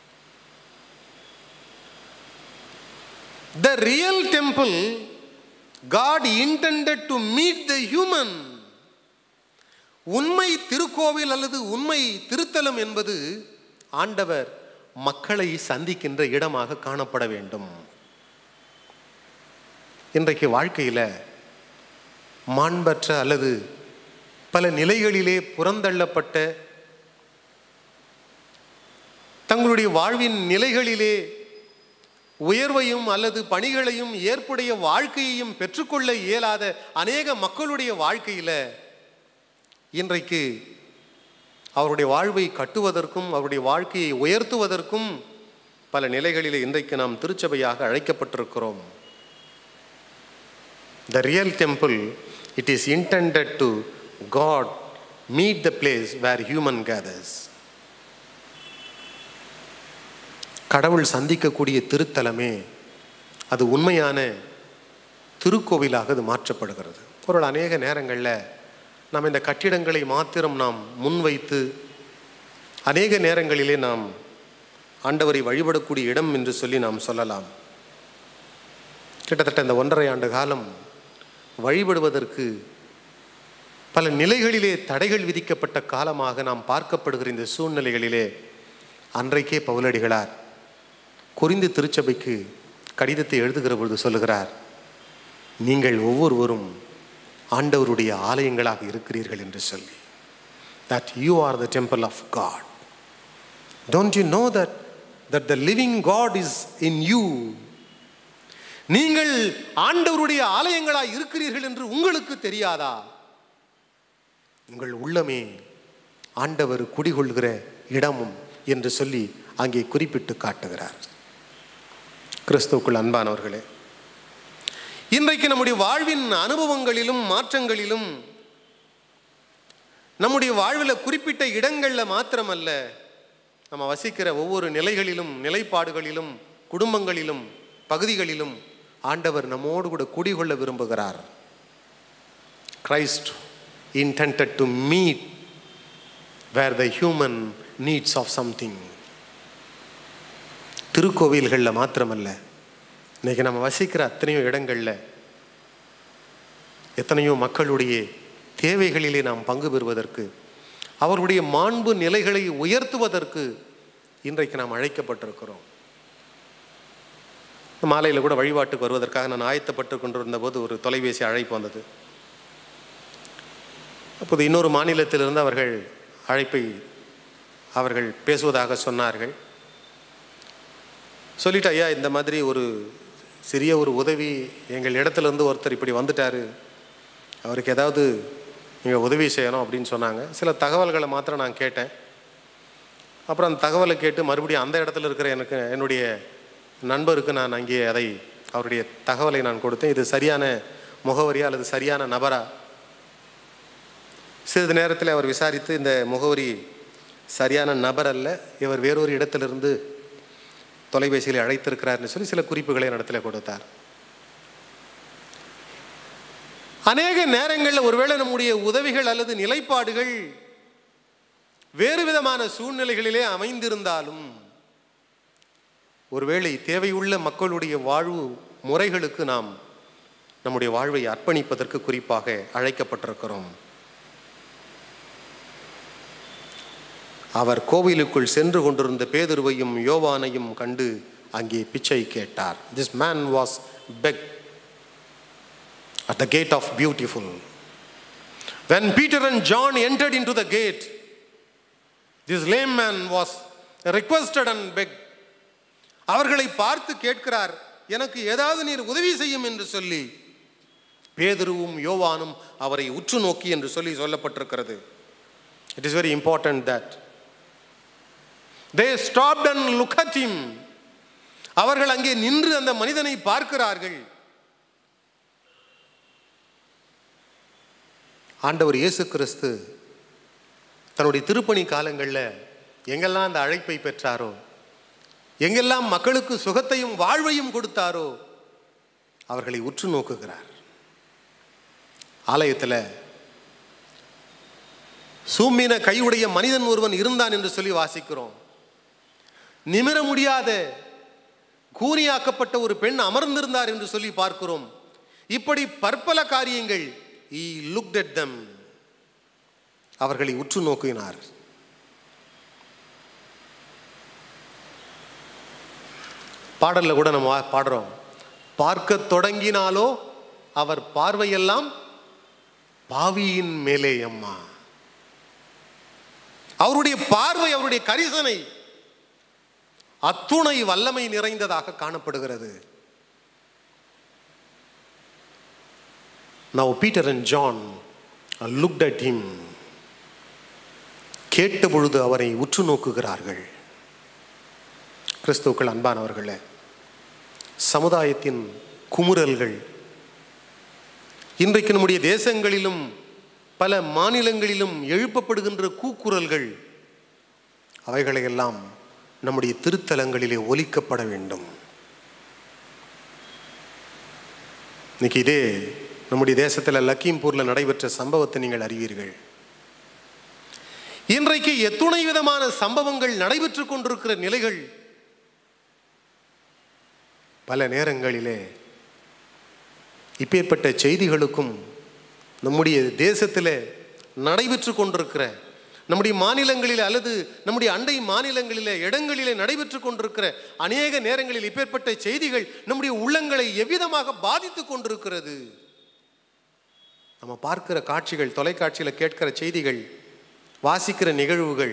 [SPEAKER 1] the real temple God intended to meet the human உண்மை திருக்கோவில் அல்லது உண்மை திருத்தலம் என்பது ஆண்டவர் மக்களை சந்திக்கின்ற இடமாக காணப்பட வேண்டும் இன்றைக்கு வாழ்க்கையில் மாண்பற்ற அல்லது பல நிலைகளிலே புறந்தள்ளப்பட்ட தங்களுடைய வாழ்வின் நிலைகளிலே உயர்வையும் அல்லது பணிகளையும் ஏற்புடைய வாழ்க்கையையும் பெற்றுக்கொள்ள இயலாத அநேக மக்களுடைய வாழ்க்கையில் இன்றைக்கு அவருடைய வாழ்வை கட்டுவதற்கும் அவருடைய வாழ்க்கையை உயர்த்துவதற்கும் பல நிலைகளிலே இன்றைக்கு நாம் திருச்சபையாக அழைக்கப்பட்டிருக்கிறோம் the real temple it is intended to God meet the place where human gathers கடவுள் சந்திக்கக்கூடிய திருத்தலமே அது உண்மையான திருக்கோவிலாக அது மாற்றப்படுகிறது ஒரு அநேக நேரங்களில் நாம் இந்த கட்டிடங்களை மாத்திரம் நாம் முன்வைத்து அநேக நேரங்களிலே நாம் ஆண்டவரை வழிபடக்கூடிய இடம் என்று சொல்லி நாம் சொல்லலாம் கிட்டத்தட்ட இந்த ஒன்றரை ஆண்டு காலம் வழிபடுவதற்கு பல நிலைகளிலே தடைகள் விதிக்கப்பட்ட காலமாக நாம் பார்க்கப்படுகிற இந்த சூழ்நிலைகளிலே அன்றைக்கே பவுலடிகளார் குறிந்து திருச்சபைக்கு கடிதத்தை எழுதுகிற பொழுது சொல்லுகிறார் நீங்கள் ஒவ்வொருவரும் ஆண்டவருடைய ஆலயங்களாக இருக்கிறீர்கள் என்று சொல்லி that you are the temple of God don't you know that that the living God is in you நீங்கள் ஆண்டவருடைய ஆலயங்களாக இருக்கிறீர்கள் என்று உங்களுக்கு தெரியாதா உங்கள் உள்ளமே ஆண்டவர் குடிகொள்கிற இடமும் என்று சொல்லி அங்கே குறிப்பிட்டு காட்டுகிறார் கிறிஸ்துவுக்குள் அன்பானவர்களே இன்றைக்கு நம்முடைய வாழ்வின் அனுபவங்களிலும் மாற்றங்களிலும் நம்முடைய வாழ்வில் குறிப்பிட்ட இடங்களில் மாத்திரமல்ல நம்ம வசிக்கிற ஒவ்வொரு நிலைகளிலும் நிலைப்பாடுகளிலும் குடும்பங்களிலும் பகுதிகளிலும் ஆண்டவர் நம்மோடு கூட குடிகொள்ள விரும்புகிறார் Christ intended to meet where the human needs of something திருக்கோவில்களில் மாத்திரமல்ல இன்னைக்கு நம்ம வசிக்கிற அத்தனையோ இடங்களில் எத்தனையோ மக்களுடைய தேவைகளிலே நாம் பங்கு பெறுவதற்கு அவருடைய மாண்பு நிலைகளை உயர்த்துவதற்கு இன்றைக்கு நாம் அழைக்கப்பட்டிருக்கிறோம் மாலையில் கூட வழிபாட்டுக்கு வருவதற்காக நான் ஆயத்தப்பட்டு கொண்டிருந்த போது ஒரு தொலைபேசி அழைப்பு வந்தது அப்போது இன்னொரு மாநிலத்திலிருந்து அவர்கள் அழைப்பை அவர்கள் பேசுவதாக சொன்னார்கள் சொல்லிட்டு ஐயா இந்த மாதிரி ஒரு சிறிய ஒரு உதவி எங்கள் இடத்துலேருந்து ஒருத்தர் இப்படி வந்துட்டார் அவருக்கு ஏதாவது நீங்கள் உதவி செய்யணும் அப்படின்னு சொன்னாங்க சில தகவல்களை மாத்திரம் நான் கேட்டேன் அப்புறம் அந்த தகவலை கேட்டு மறுபடியும் அந்த இடத்துல இருக்கிற எனக்கு என்னுடைய நண்பருக்கு நான் அங்கே அதை அவருடைய தகவலை நான் கொடுத்தேன் இது சரியான முகவரியா அல்லது சரியான நபரா சிறிது நேரத்தில் அவர் விசாரித்து இந்த முகவரி சரியான நபர் அல்ல இவர் வேறொரு இடத்திலிருந்து தொலைபேசியில் அழைத்திருக்கிறார்னு சொல்லி சில குறிப்புகளை இடத்துல கொடுத்தார் அநேக நேரங்களில் ஒருவேளை நம்முடைய உதவிகள் அல்லது நிலைப்பாடுகள் வேறு விதமான சூழ்நிலைகளிலே அமைந்திருந்தாலும் ஒருவேளை தேவையுள்ள மக்களுடைய வாழ்வு முறைகளுக்கு நாம் நம்முடைய வாழ்வை அர்ப்பணிப்பதற்கு குறிப்பாக அழைக்கப்பட்டிருக்கிறோம் அவர் கோவிலுக்குள் சென்று கொண்டிருந்த பேதுருவையும் யோவானையும் கண்டு அங்கே பிச்சை கேட்டார் this man was beg at the gate of beautiful when peter and john entered into the gate this lame man was requested and begged அவர்களை பார்த்து கேட்கிறார் எனக்கு ஏதாவது நீர் உதவி செய்யும் என்று சொல்லி பேதுருவும் யோவானும் அவரை உற்று நோக்கி என்று சொல்லி சொல்லப்பட்டிருக்கிறது it is very important that they stopped and look at him அவர்கள் அங்கே நின்று அந்த மனிதனை பார்க்கிறார்கள் ஆண்டவர் இயேசு கிறிஸ்து தன்னுடைய திருப்பணி காலங்களில் எங்கெல்லாம் அந்த அழைப்பை பெற்றாரோ எங்கெல்லாம் மக்களுக்கு சுகத்தையும் வாழ்வையும் கொடுத்தாரோ அவர்களை உற்று நோக்குகிறார் ஆலயத்தில் சூம்பின கையுடைய மனிதன் ஒருவன் இருந்தான் என்று சொல்லி வாசிக்கிறோம் நிமிர முடியாத கூனியாக்கப்பட்ட ஒரு பெண் அமர்ந்திருந்தார் என்று சொல்லி பார்க்கிறோம் இப்படி பற்பல காரியங்கள் ஈ லுக்ட் at them அவர்களை உற்று நோக்கினார் பாடலில் கூட நம்ம வா- பாடுறோம் பார்க்க தொடங்கினாலோ அவர் பார்வையெல்லாம் பாவியின் மேலே அம்மா அவருடைய பார்வை அவருடைய கரிசனை அத்துணை வல்லமை நிறைந்ததாக காணப்படுகிறது Now Peter and John looked at him. கேட்ட பொழுது அவரை உற்று நோக்குகிறார்கள் கிறிஸ்துக்கள் அன்பானவர்களே சமுதாயத்தின் குமுறல்கள் இன்றைக்கு நம்முடைய தேசங்களிலும் பல மாநிலங்களிலும் எழுப்பப்படுகின்ற கூக்குரல்கள் அவைகளையெல்லாம் நம்முடைய திருத்தலங்களிலே ஒலிக்கப்பட வேண்டும் இன்னைக்கு இதே நம்முடைய தேசத்தில் லக்கீம்பூரில் நடைபெற்ற சம்பவத்தை நீங்கள் அறிவீர்கள் இன்றைக்கு எத்துணை விதமான சம்பவங்கள் நடைபெற்று கொண்டிருக்கிற நிலைகள் பல நேரங்களிலே இப்பேற்பட்ட செய்திகளுக்கும் நம்முடைய தேசத்தில் நடைபெற்று கொண்டிருக்கிற நம்முடைய மாநிலங்களில் அல்லது நம்முடைய அண்டை மாநிலங்களிலே இடங்களிலே நடைபெற்று கொண்டிருக்கிற அநேக நேரங்களில் இப்பேற்பட்ட செய்திகள் நம்முடைய உள்ளங்களை எவ்விதமாக பாதித்து கொண்டிருக்கிறது நம்ம பார்க்கிற காட்சிகள் தொலைக்காட்சியில் கேட்கிற செய்திகள் வாசிக்கிற நிகழ்வுகள்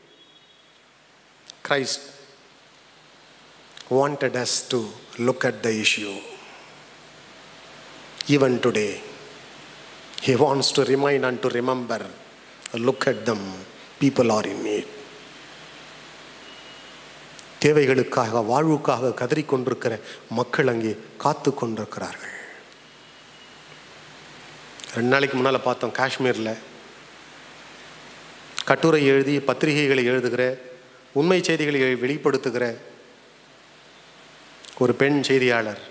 [SPEAKER 1] Christ wanted us to look at the issue. Even today, He wants to remind and to remember look at them, people are in need. தேவைகளுக்காக வாழ்வுக்காக கதறிக்கொண்டிருக்கிற மக்கள் அங்கே காத்து கொண்டிருக்கிறார்கள் ரெண்டு நாளைக்கு முன்னால் பார்த்தோம் காஷ்மீரில் கட்டுரை எழுதி பத்திரிகைகளை எழுதுகிற உண்மை செய்திகளை வெளிப்படுத்துகிற ஒரு பெண் செய்தியாளர்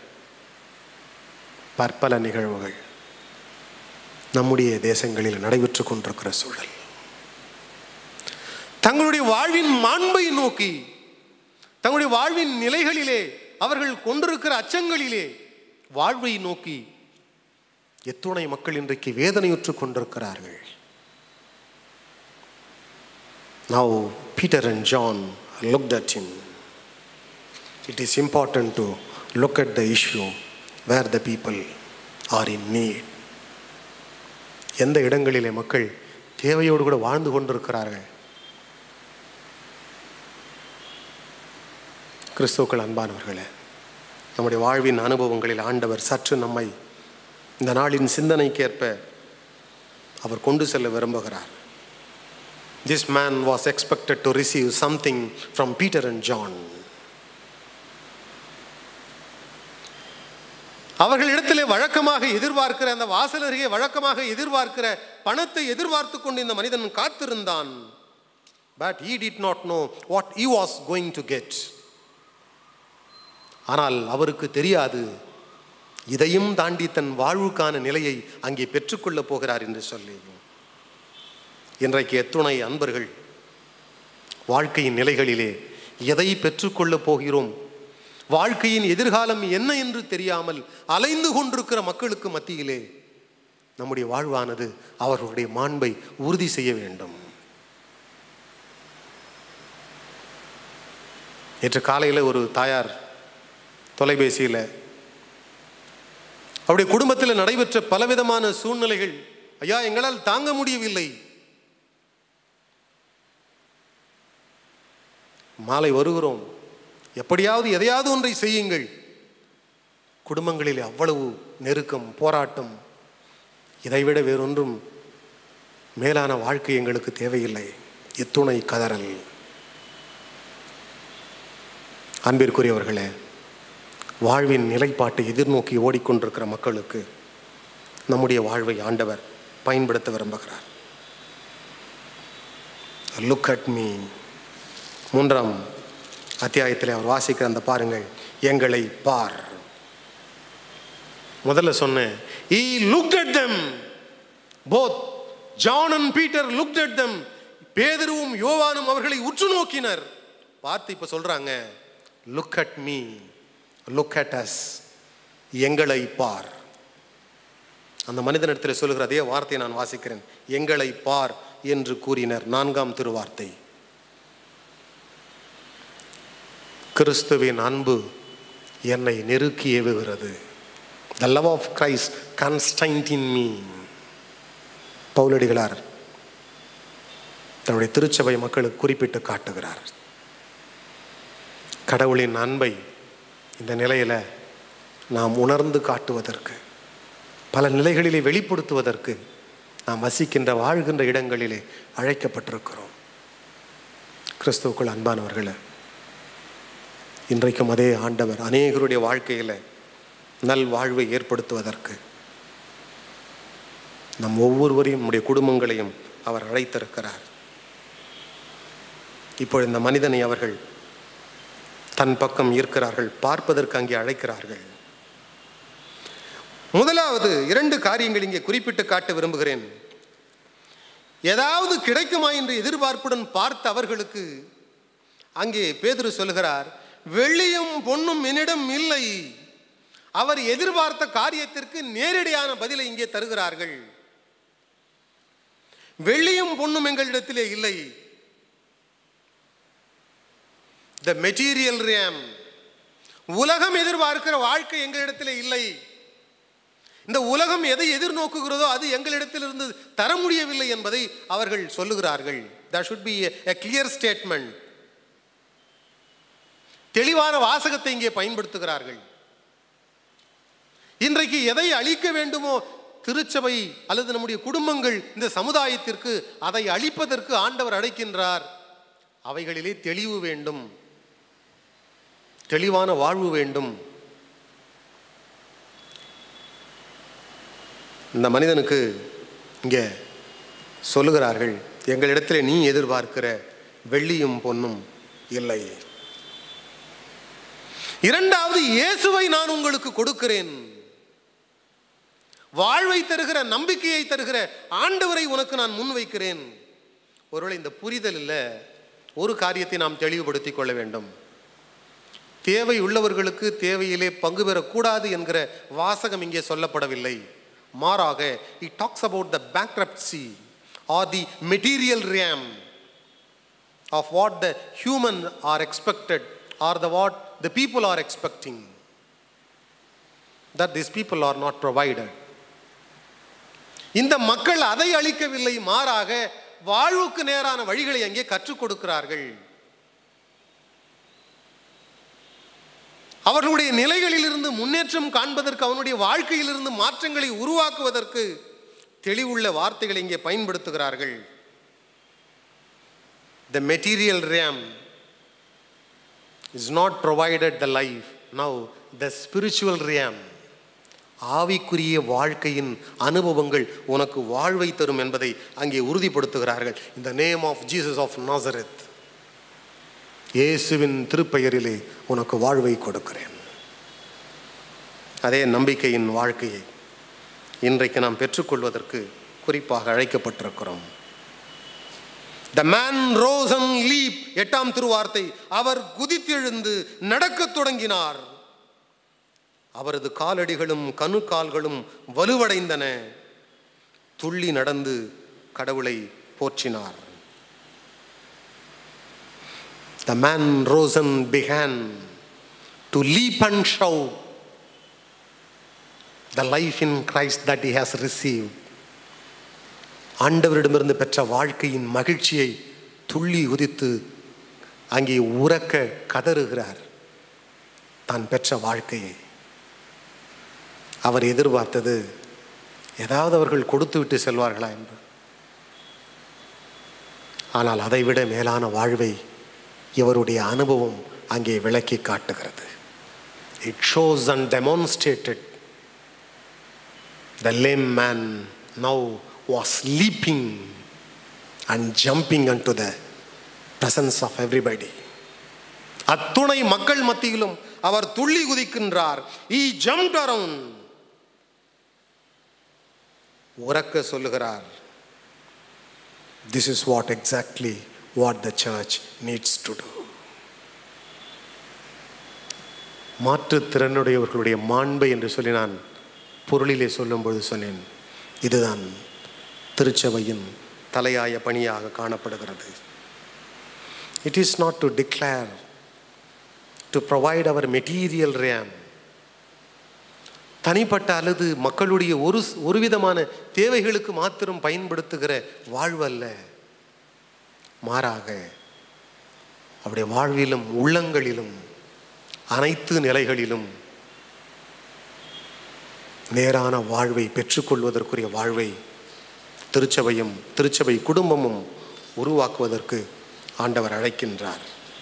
[SPEAKER 1] பற்பல நிகழ்வுகள் நம்முடைய தேசங்களில் நடைபெற்று கொண்டிருக்கிற சூழல் தங்களுடைய வாழ்வின் மாண்பை நோக்கி தங்களுடைய வாழ்வின் நிலைகளிலே அவர்கள் கொண்டிருக்கிற அச்சங்களிலே வாழ்வை நோக்கி எத்துணை மக்கள் இன்றைக்கு வேதனையுற்று கொண்டிருக்கிறார்கள் Now Peter and John looked at him. It is important to look at the issue where the people are in need. எந்த இடங்களிலே மக்கள் தேவையோடு கூட வாழ்ந்து கொண்டிருக்கிறார்கள் கிறிஸ்துக்கள் அன்பானவர்களே நம்முடைய வாழ்வின் அனுபவங்களில் ஆண்டவர் சற்று நம்மை இந்த நாளின் சிந்தனைக்கேற்ப அவர் கொண்டு செல்ல விரும்புகிறார் This man was expected to receive something from Peter and John. அவர்களிடத்திலே வழக்கமாக எதிர்பார்க்கிற அந்த வாசல் அருகே வழக்கமாக எதிர்பார்க்கிற பணத்தை எதிர்பார்த்து கொண்டு இந்த மனிதன் காத்திருந்தான் but he did not know what he was going to get ஆனால் அவருக்கு தெரியாது இதையும் தாண்டி தன் வாழ்வுக்கான நிலையை அங்கே பெற்றுக்கொள்ளப் போகிறார் என்று சொல்லி இன்றைக்கு எத்துணை அன்பர்கள் வாழ்க்கையின் நிலைகளிலே எதை பெற்றுக்கொள்ளப் போகிறோம் வாழ்க்கையின் எதிர்காலம் என்ன என்று தெரியாமல் அலைந்து கொண்டிருக்கிற மக்களுக்கு மத்தியிலே நம்முடைய வாழ்வானது அவர்களுடைய மாண்பை உறுதி செய்ய வேண்டும் நேற்று காலையில் ஒரு தாயார் தொலைபேசியில் அவருடைய குடும்பத்தில் நடைபெற்ற பலவிதமான சூழ்நிலைகள் ஐயா எங்களால் தாங்க முடியவில்லை மாலை வருகிறோம் எப்படியாவது எதையாவது ஒன்றை செய்யுங்கள் குடும்பங்களில் அவ்வளவு நெருக்கம் போராட்டம் இதைவிட வேறொன்றும் மேலான வாழ்க்கை எங்களுக்கு தேவையில்லை எத்துணை கதறல் அன்பிற்குரியவர்களே வாழ்வின் நிலைப்பாட்டை எதிர்நோக்கி ஓடிக்கொண்டிருக்கிற மக்களுக்கு நம்முடைய வாழ்வை ஆண்டவர் பயன்படுத்த விரும்புகிறார் லுக் அட் மீ மூன்றாம் அத்தியாயத்தில் அவர் வாசிக்கிற அந்த பாருங்கள் எங்களை பார் முதல்ல சொன்னேன் he look at them both John and Peter look at them பேதருவும் யோவானும் அவர்களை உற்று நோக்கினர் பார்த்து இப்போ சொல்றாங்க look at me look at us எங்களை பார் அந்த மனிதனிடத்தில் சொல்லுகிற அதே வார்த்தையை நான் வாசிக்கிறேன் எங்களை பார் என்று கூறினர் நான்காம் திருவார்த்தை கிறிஸ்துவின் அன்பு என்னை நெருக்கி ஏவுகிறது the love of Christ constrained in me பவுலடிகளார் தன்னுடைய திருச்சபை மக்களுக்கு குறிப்பிட்டு காட்டுகிறார் கடவுளின் அன்பை இந்த நிலையில் நாம் உணர்ந்து காட்டுவதற்கு பல நிலைகளிலே வெளிப்படுத்துவதற்கு நாம் வசிக்கின்ற வாழ்கின்ற இடங்களிலே அழைக்கப்பட்டிருக்கிறோம் கிறிஸ்துவுக்குள் அன்பானவர்களே இன்றைக்கும் அதே ஆண்டவர் அநேகருடைய வாழ்க்கையில் நல் வாழ்வை ஏற்படுத்துவதற்கு நம் ஒவ்வொருவரையும் நம்முடைய குடும்பங்களையும் அவர் அழைத்திருக்கிறார் இப்போ இந்த மனிதனை அவர்கள் தன் பக்கம் ஈர்க்கிறார்கள் பார்ப்பதற்கு அங்கே அழைக்கிறார்கள் முதலாவது இரண்டு காரியங்கள் இங்கே குறிப்பிட்டு காட்ட விரும்புகிறேன் ஏதாவது கிடைக்குமா என்று எதிர்பார்ப்புடன் பார்த்த அவர்களுக்கு அங்கே பேதுரு சொல்கிறார் வெள்ளியும் பொன்னும் என்னிடம் இல்லை அவர் எதிர்பார்த்த காரியத்திற்கு நேரடியான பதிலை இங்கே தருகிறார்கள் வெள்ளியும் பொன்னும் எங்களிடத்திலே இல்லை த மெட்டீரியல் ரேம் உலகம் எதிர்பார்க்கிற வாழ்க்கை எங்களிடத்தில் இல்லை இந்த உலகம் எதை எதிர்நோக்குகிறதோ அது எங்களிடத்திலிருந்து தர முடியவில்லை என்பதை அவர்கள் சொல்லுகிறார்கள் that should be a, a clear statement தெளிவான வாசகத்தை இங்கே பயன்படுத்துகிறார்கள் இன்றைக்கு எதை அழிக்க வேண்டுமோ திருச்சபை அல்லது நம்முடைய குடும்பங்கள் இந்த சமுதாயத்திற்கு அதை அழிப்பதற்கு ஆண்டவர் அழைக்கின்றார் அவைகளிலே தெளிவு வேண்டும் தெளிவான வாழ்வு வேண்டும் இந்த மனிதனுக்கு இங்கே சொல்லுகிறார்கள் எங்களிடத்தில் நீ எதிர்பார்க்கிற வெள்ளியும் பொன்னும் இல்லை இரண்டாவது இயேசுவை நான் உங்களுக்கு கொடுக்கிறேன் வாழ்வை தருகிற நம்பிக்கையை தருகிற ஆண்டவரை உனக்கு நான் முன்வைக்கிறேன் ஒருவேளை இந்த புரிதலில் ஒரு காரியத்தை நாம் தெளிவுபடுத்திக் கொள்ள வேண்டும் தேவை உள்ளவர்களுக்கு தேவையிலே பங்கு பெறக்கூடாது என்கிற வாசகம் இங்கே சொல்லப்படவில்லை மாறாக it talks about the bankruptcy or the material realm of what the human are expected or the what the people are expecting that this people are not provided இந்த மக்கள் அதை அளிக்கவில்லை மாறாக வாழ்வுக்கு நேரான வழிகளை அங்கே கற்றுக் கொடுக்கிறார்கள் அவர்களுடைய நிலைகளிலிருந்து முன்னேற்றம் காண்பதற்கு அவனுடைய வாழ்க்கையிலிருந்து மாற்றங்களை உருவாக்குவதற்கு தெளிவுள்ள வார்த்தைகளை இங்கே பயன்படுத்துகிறார்கள் the material realm is not provided the life now the spiritual realm ஆவிக்குரிய வாழ்க்கையின் அனுபவங்கள் உனக்கு வாழ்வை தரும் என்பதை அங்கே உறுதிப்படுத்துகிறார்கள் இந்த name of Jesus of Nazareth இயேசுவின் திருப்பெயரிலே உனக்கு வாழ்வை கொடுக்கிறேன் அதே நம்பிக்கையின் வாழ்க்கையை இன்றைக்கு நாம் பெற்றுக்கொள்வதற்கு குறிப்பாக அழைக்கப்பட்டிருக்கிறோம் the man rose and leap எட்டாம் திருவார்த்தை அவர் குதித்தெழுந்து நடக்கத் தொடங்கினார் அவரது காலடிகளும் கணு கால்களும் வலுவடைந்தன துள்ளி நடந்து கடவுளை போற்றினார் The man rose and began to leap and shout the life in Christ that he has received. ஆண்டவரிடமிருந்து பெற்ற வாழ்க்கையின் மகிழ்ச்சியை துள்ளி உதித்து அங்கே உறக்க கதறுகிறார் தான் பெற்ற வாழ்க்கையை அவர் எதிர்பார்த்தது ஏதாவது அவர்கள் கொடுத்து விட்டு செல்வார்களா என்று ஆனால் அதைவிட மேலான வாழ்வை இவருடைய அனுபவம் அங்கே விளக்கி காட்டுகிறது it shows and demonstrated the lame man now was leaping and jumping and to the presence of everybody அத்துணை மக்கள் மத்தியிலும் அவர் துள்ளி குதிக்கின்றார் ஈ ஜம்ப் அரவுண்ட் உறக்க சொல்லுகிறார் this is what exactly what the church needs to do மாற்றுத்திறனுடையவர்களுடைய மாண்பை என்று சொல்லி நான் பொருளிலே சொல்லும்பொழுது சொன்னேன் இதுதான் திருச்சபையின் தலையாய பணியாக காணப்படுகிறது it is not to declare to to provide our material realm தனிப்பட்ட அல்லது மக்களுடைய ஒரு ஒரு விதமான தேவைகளுக்கு மாத்திரம் பயன்படுத்துகிற வாழ்வல்ல மாறாக அவருடைய வாழ்விலும் உள்ளங்களிலும் அனைத்து நிலைகளிலும் நேரான வாழ்வை பெற்றுக்கொள்வதற்குரிய வாழ்வை திருச்சபையும் திருச்சபை குடும்பமும் உருவாக்குவதற்கு ஆண்டவர் அழைக்கின்றார்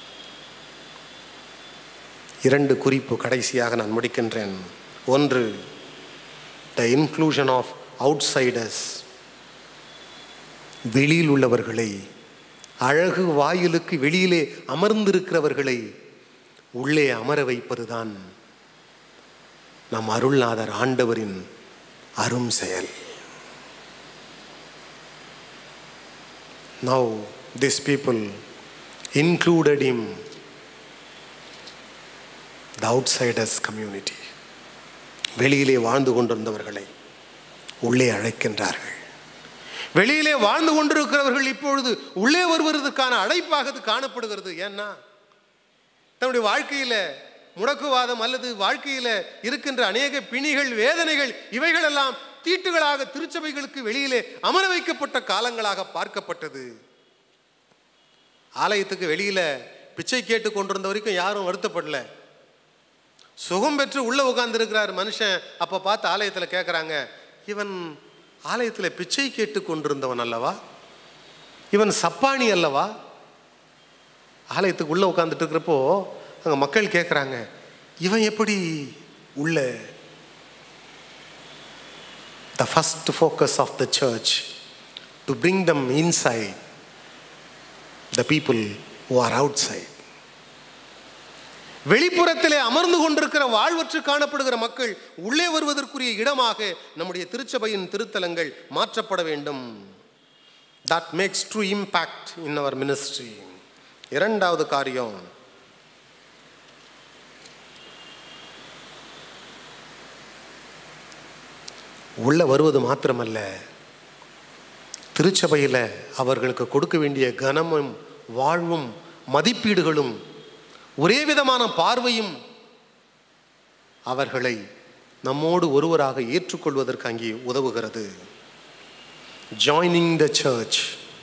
[SPEAKER 1] இரண்டு குறிப்பு கடைசியாக நான் முடிக்கின்றேன் ஒன்று த இன்க்ளூஷன் ஆஃப் அவுட்சைடர்ஸ் வெளியில் உள்ளவர்களை அழகு வாயிலுக்கு வெளியிலே அமர்ந்திருக்கிறவர்களை உள்ளே அமர வைப்பதுதான் நம் அருள்நாதர் ஆண்டவரின் அரும் செயல் now this people included him the outsiders community வெளியிலே வாழ்ந்து கொண்டிருந்தவர்களை உள்ளே அழைக்கின்றார்கள் வெளியிலே வாழ்ந்து கொண்டிருக்கிறவர்கள் இப்பொழுது உள்ளே வருவதற்கான அழைப்பாக அது காணப்படுகிறது ஏன்னா தன்னுடைய வாழ்க்கையில் முடக்குவாதம் அல்லது வாழ்க்கையில் இருக்கின்ற அநேக பிணிகள் வேதனைகள் இவைகளெல்லாம் தீட்டுகளாக திருச்சபைகளுக்கு வெளியிலே அமர வைக்கப்பட்ட காலங்களாக பார்க்கப்பட்டது ஆலயத்துக்கு வெளியில பிச்சை கேட்டு கொண்டிருந்த வரைக்கும் யாரும் வருத்தப்படல சுகம் பெற்று உள்ள உட்கார்ந்துருக்கிறார் மனுஷன் அப்போ பார்த்து ஆலயத்தில் கேட்குறாங்க இவன் ஆலயத்தில் பிச்சை கேட்டு கொண்டிருந்தவன் அல்லவா இவன் சப்பானி அல்லவா ஆலயத்துக்கு உள்ளே உட்காந்துட்டு இருக்கிறப்போ அங்கே மக்கள் கேட்குறாங்க இவன் எப்படி உள்ள the first focus of the church to bring them inside the people who are outside வெளிப்புறத்திலே அமர்ந்து கொண்டிருக்கிற வாழ்வற்று காணப்படுகிற மக்கள் உள்ளே வருவதற்குரிய இடமாக நம்முடைய திருச்சபையின் திருத்தலங்கள் மாற்றப்பட வேண்டும் that makes true impact in our ministry இரண்டாவது காரியம் உள்ள வருவது மாத்திரமல்ல திருச்சபையில் அவர்களுக்கு கொடுக்க வேண்டிய கனமும் வாழ்வும் மதிப்பீடுகளும் ஒரே விதமான பார்வையும் அவர்களை நம்மோடு ஒருவராக ஏற்றுக்கொள்வதற்கு அங்கே உதவுகிறது ஜாயினிங் த சர்ச்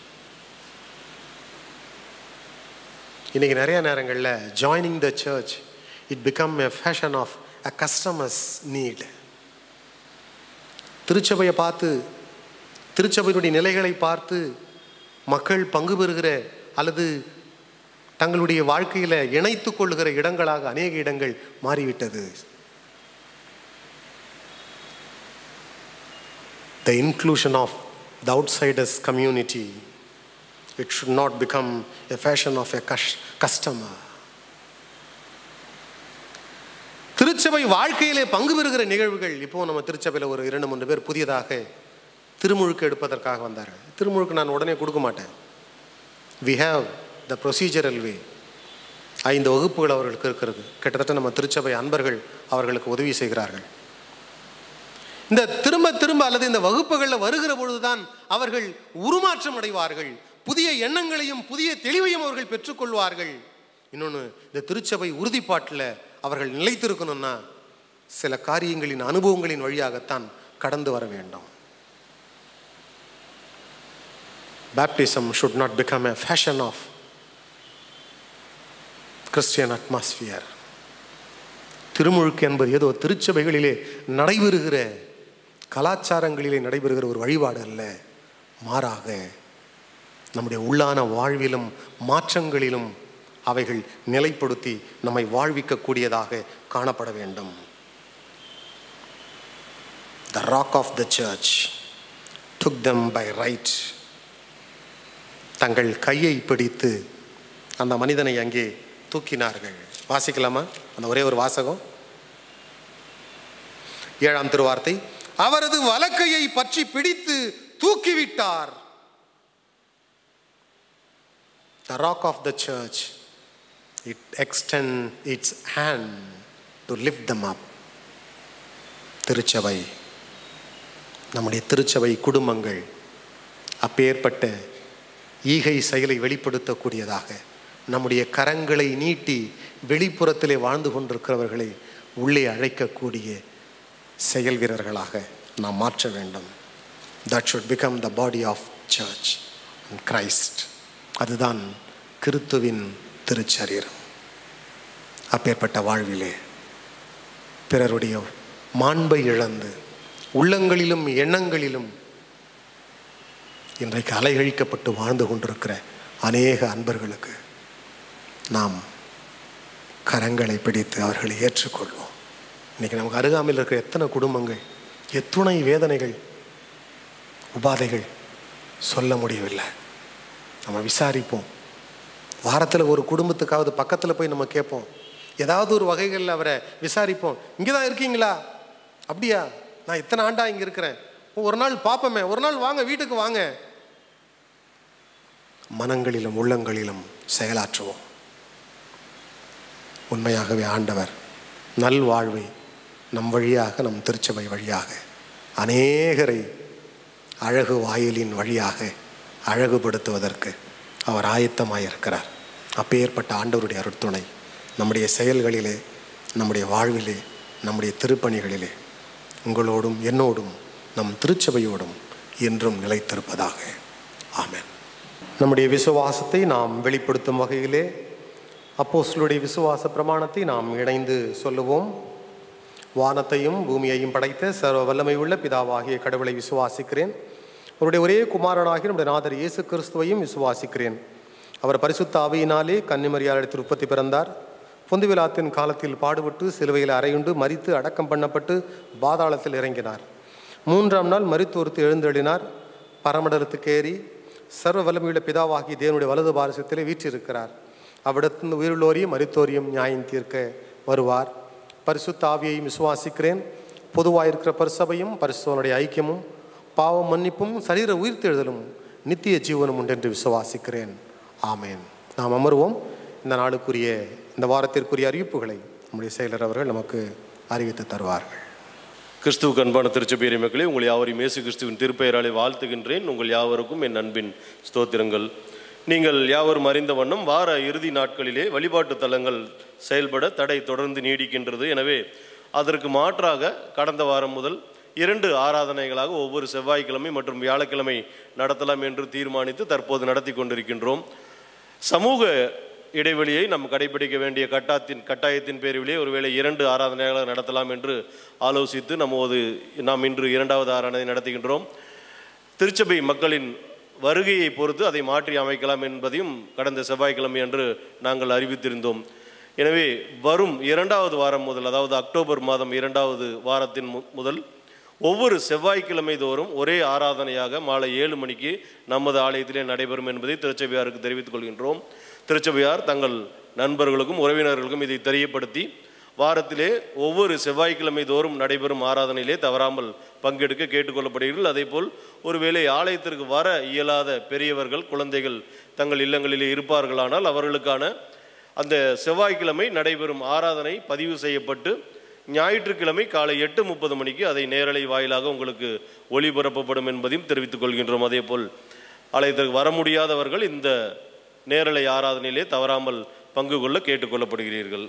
[SPEAKER 1] இன்னைக்கு நிறைய நேரங்களில் joining the church it become a fashion of a customers need திருச்சபையை பார்த்து திருச்சபையினுடைய நிலைகளை பார்த்து மக்கள் பங்கு பெறுகிற அல்லது தங்களுடைய வாழ்க்கையில் இணைத்து கொள்ளுகிற இடங்களாக அநேக இடங்கள் மாறிவிட்டது the inclusion of the outsiders community it should not become a fashion of a கஷ் கஸ்டமர் திருச்சபை வாழ்க்கையிலே பங்கு பெறுகிற நிகழ்வுகள் இப்போ நம்ம திருச்சபையில் ஒரு இரண்டு மூன்று பேர் புதியதாக திருமுழுக்கு எடுப்பதற்காக வந்தார்கள் திருமுழுக்கு நான் உடனே கொடுக்க மாட்டேன் we have the procedural way ஐந்து வகுப்புகள் அவர்களுக்கு இருக்கிறது கிட்டத்தட்ட நம்ம திருச்சபை அன்பர்கள் அவர்களுக்கு உதவி செய்கிறார்கள் இந்த திரும்ப திரும்ப அல்லது இந்த வகுப்புகளில் வருகிற பொழுதுதான் அவர்கள் உருமாற்றம் அடைவார்கள் புதிய எண்ணங்களையும் புதிய தெளிவையும் அவர்கள் பெற்றுக்கொள்வார்கள் இன்னொன்று இந்த திருச்சபை உறுதிப்பாட்டில் அவர்கள் நிலைத்திருக்கணும்னா சில காரியங்களின் அனுபவங்களின் வழியாகத்தான் கடந்து வர வேண்டும் baptism should not become a fashion of Christian atmosphere. திருமுழுக்கு என்பது ஏதோ திருச்சபைகளிலே நடைபெறுகிற கலாச்சாரங்களிலே நடைபெறுகிற ஒரு வழிபாடு அல்ல மாறாக நம்முடைய உள்ளான வாழ்விலும் மாற்றங்களிலும் அவைகள் நிலைப்படுத்தி நம்மை வாழ்விக்கக்கூடியதாக காணப்பட வேண்டும் the rock of the church took them by right தங்கள் கையை பிடித்து அந்த மனிதனை அங்கே தூக்கினார்கள் வாசிக்கலாமா அந்த ஒரே ஒரு வாசகம் ஏழாம் திருவார்த்தை அவரது வலக்கையை பற்றி பிடித்து தூக்கிவிட்டார் The rock of the church, it extend its hand to lift them up. திருச்சபை நம்முடைய திருச்சபை குடும்பங்கள் அப்பேற்பட்ட ஈகை செயலை வெளிப்படுத்தக்கூடியதாக நம்முடைய கரங்களை நீட்டி வெளிப்புறத்திலே வாழ்ந்து கொண்டிருக்கிறவர்களை உள்ளே அழைக்கக்கூடிய செயல் வீரர்களாக நாம் மாற்ற வேண்டும் that should become the body of church Christ அதுதான் கிறித்துவின் திருச்சரீரம் அப்பேற்பட்ட வாழ்விலே பிறருடைய மாண்பை இழந்து உள்ளங்களிலும் எண்ணங்களிலும் இன்றைக்கு அலைகழிக்கப்பட்டு வாழ்ந்து கொண்டிருக்கிற அநேக அன்பர்களுக்கு நாம் கரங்களை பிடித்து அவர்களை ஏற்றுக்கொள்வோம் இன்னைக்கு நமக்கு அருகாமையில் இருக்கிற எத்தனை குடும்பங்கள் எத்துணை வேதனைகள் உபாதைகள் சொல்ல முடியவில்லை நம்ம விசாரிப்போம் வாரத்தில் ஒரு குடும்பத்துக்காவது பக்கத்தில் போய் நம்ம கேட்போம் ஏதாவது ஒரு வகைகளில் அவரை விசாரிப்போம் இங்கே தான் இருக்கீங்களா அப்படியா நான் இத்தனை ஆண்டா இங்கே இருக்கிறேன் ஒரு நாள் பார்ப்போமே ஒரு நாள் வாங்க வீட்டுக்கு வாங்க மனங்களிலும் உள்ளங்களிலும் செயலாற்றுவோம் உண்மையாகவே ஆண்டவர் நல்வாழ்வை நம் வழியாக நம் திருச்சபை வழியாக அநேகரை அழகு வாயிலின் வழியாக அழகுபடுத்துவதற்கு அவர் ஆயத்தமாயிருக்கிறார் அப்பேற்பட்ட ஆண்டவருடைய அருட்துணை நம்முடைய செயல்களிலே நம்முடைய வாழ்விலே நம்முடைய திருப்பணிகளிலே உங்களோடும் என்னோடும் நம் திருச்சபையோடும் என்றும் நிலைத்திருப்பதாக ஆமென் நம்முடைய விசுவாசத்தை நாம் வெளிப்படுத்தும் வகையிலே அப்போஸ்தலருடைய விசுவாச பிரமாணத்தை நாம் இணைந்து சொல்லுவோம் வானத்தையும் பூமியையும் படைத்த சர்வ வல்லமை உள்ள பிதாவாகிய கடவுளை விசுவாசிக்கிறேன் அவருடைய ஒரே குமாரனாகிய நம்முடைய நாதர் இயேசு கிறிஸ்துவையும் விசுவாசிக்கிறேன் அவர் பரிசுத்த ஆவியினாலே கன்னிமரியாளிடத்தில் உற்பத்தி பிறந்தார் பொந்துவிழாத்தின் காலத்தில் பாடுபட்டு சிலுவையில் அறையுண்டு மரித்து அடக்கம் பண்ணப்பட்டு பாதாளத்தில் இறங்கினார் மூன்றாம் நாள் மரித்தோர்த்து எழுந்தெழினார் பரமண்டலத்துக்கு ஏறி சர்வ வல்லமையுள்ள பிதாவாகி தேவனுடைய வலது பாரசத்திலே வீற்றிருக்கிறார் அவ்விடத்தின் உயிருள்ளோரையும் மரித்தோரையும் நியாயம் தீர்க்க வருவார் பரிசுத்த ஆவியையும் விசுவாசிக்கிறேன் பொதுவாக இருக்கிற பரிசபையும் பரிசுவனுடைய ஐக்கியமும் பாவ மன்னிப்பும் சரீர உயிர்த்தெழுதலும் நித்திய ஜீவனும் உண்டென்று விசுவாசிக்கிறேன் ஆமேன் நாம் அமர்வோம் இந்த நாளுக்குரிய இந்த வாரத்திற்குரிய அறிவிப்புகளை நம்முடைய செயலர் அவர்கள் நமக்கு அறிவித்து தருவார்கள்
[SPEAKER 6] கிறிஸ்துவுக்கு அன்பான திருச்சபேரி மக்களே உங்கள் யாவரையும் இயேசு கிறிஸ்துவின் திருப்பெயராலே வாழ்த்துகின்றேன் உங்கள் யாவருக்கும் என் அன்பின் ஸ்தோத்திரங்கள் நீங்கள் யாவரும் அறிந்த வண்ணம் வார இறுதி நாட்களிலே வழிபாட்டு தலங்கள் செயல்பட தடை தொடர்ந்து நீடிக்கின்றது எனவே அதற்கு மாற்றாக கடந்த வாரம் முதல் இரண்டு ஆராதனைகளாக ஒவ்வொரு செவ்வாய்க்கிழமை மற்றும் வியாழக்கிழமை நடத்தலாம் என்று தீர்மானித்து தற்போது நடத்தி கொண்டிருக்கின்றோம் சமூக இடைவெளியை நாம் கடைபிடிக்க வேண்டிய கட்டாயத்தின் கட்டாயத்தின் பேரிலே ஒருவேளை இரண்டு ஆராதனைகளை நடத்தலாம் என்று ஆலோசித்து நமது நாம் இன்று இரண்டாவது ஆராதனை நடத்துகின்றோம் திருச்சபை மக்களின் வருகையை பொறுத்து அதை மாற்றி அமைக்கலாம் என்பதையும் கடந்த செவ்வாய்க்கிழமை அன்று நாங்கள் அறிவித்திருந்தோம் எனவே வரும் இரண்டாவது வாரம் முதல் அதாவது அக்டோபர் மாதம் இரண்டாவது வாரத்தின் மு- முதல் ஒவ்வொரு செவ்வாய்க்கிழமை தோறும் ஒரே ஆராதனையாக மாலை ஏழு மணிக்கு நமது ஆலயத்திலே நடைபெறும் என்பதை திருச்சபையாருக்கு தெரிவித்துக் கொள்கின்றோம் திருச்சபையார் தங்கள் நண்பர்களுக்கும் உறவினர்களுக்கும் இதை தெரியப்படுத்தி வாரத்திலே ஒவ்வொரு செவ்வாய்க்கிழமை தோறும் நடைபெறும் ஆராதனையிலே தவறாமல் பங்கெடுக்க கேட்டுக்கொள்ளப்படுகிறீர்கள் அதேபோல் ஒருவேளை ஆலயத்திற்கு வர இயலாத பெரியவர்கள் குழந்தைகள் தங்கள் இல்லங்களிலே இருப்பார்களானால் அவர்களுக்கான அந்த செவ்வாய்க்கிழமை நடைபெறும் ஆராதனை பதிவு செய்யப்பட்டு ஞாயிற்றுக்கிழமை காலை எட்டு முப்பது மணிக்கு அதை நேரலை வாயிலாக உங்களுக்கு ஒளிபரப்பப்படும் என்பதையும் தெரிவித்துக் கொள்கின்றோம் அதேபோல் ஆலயத்திற்கு வர முடியாதவர்கள் இந்த நேரலை ஆராதனையிலே தவறாமல் பங்கு கொள்ள கேட்டுக்கொள்ளப்படுகிறீர்கள்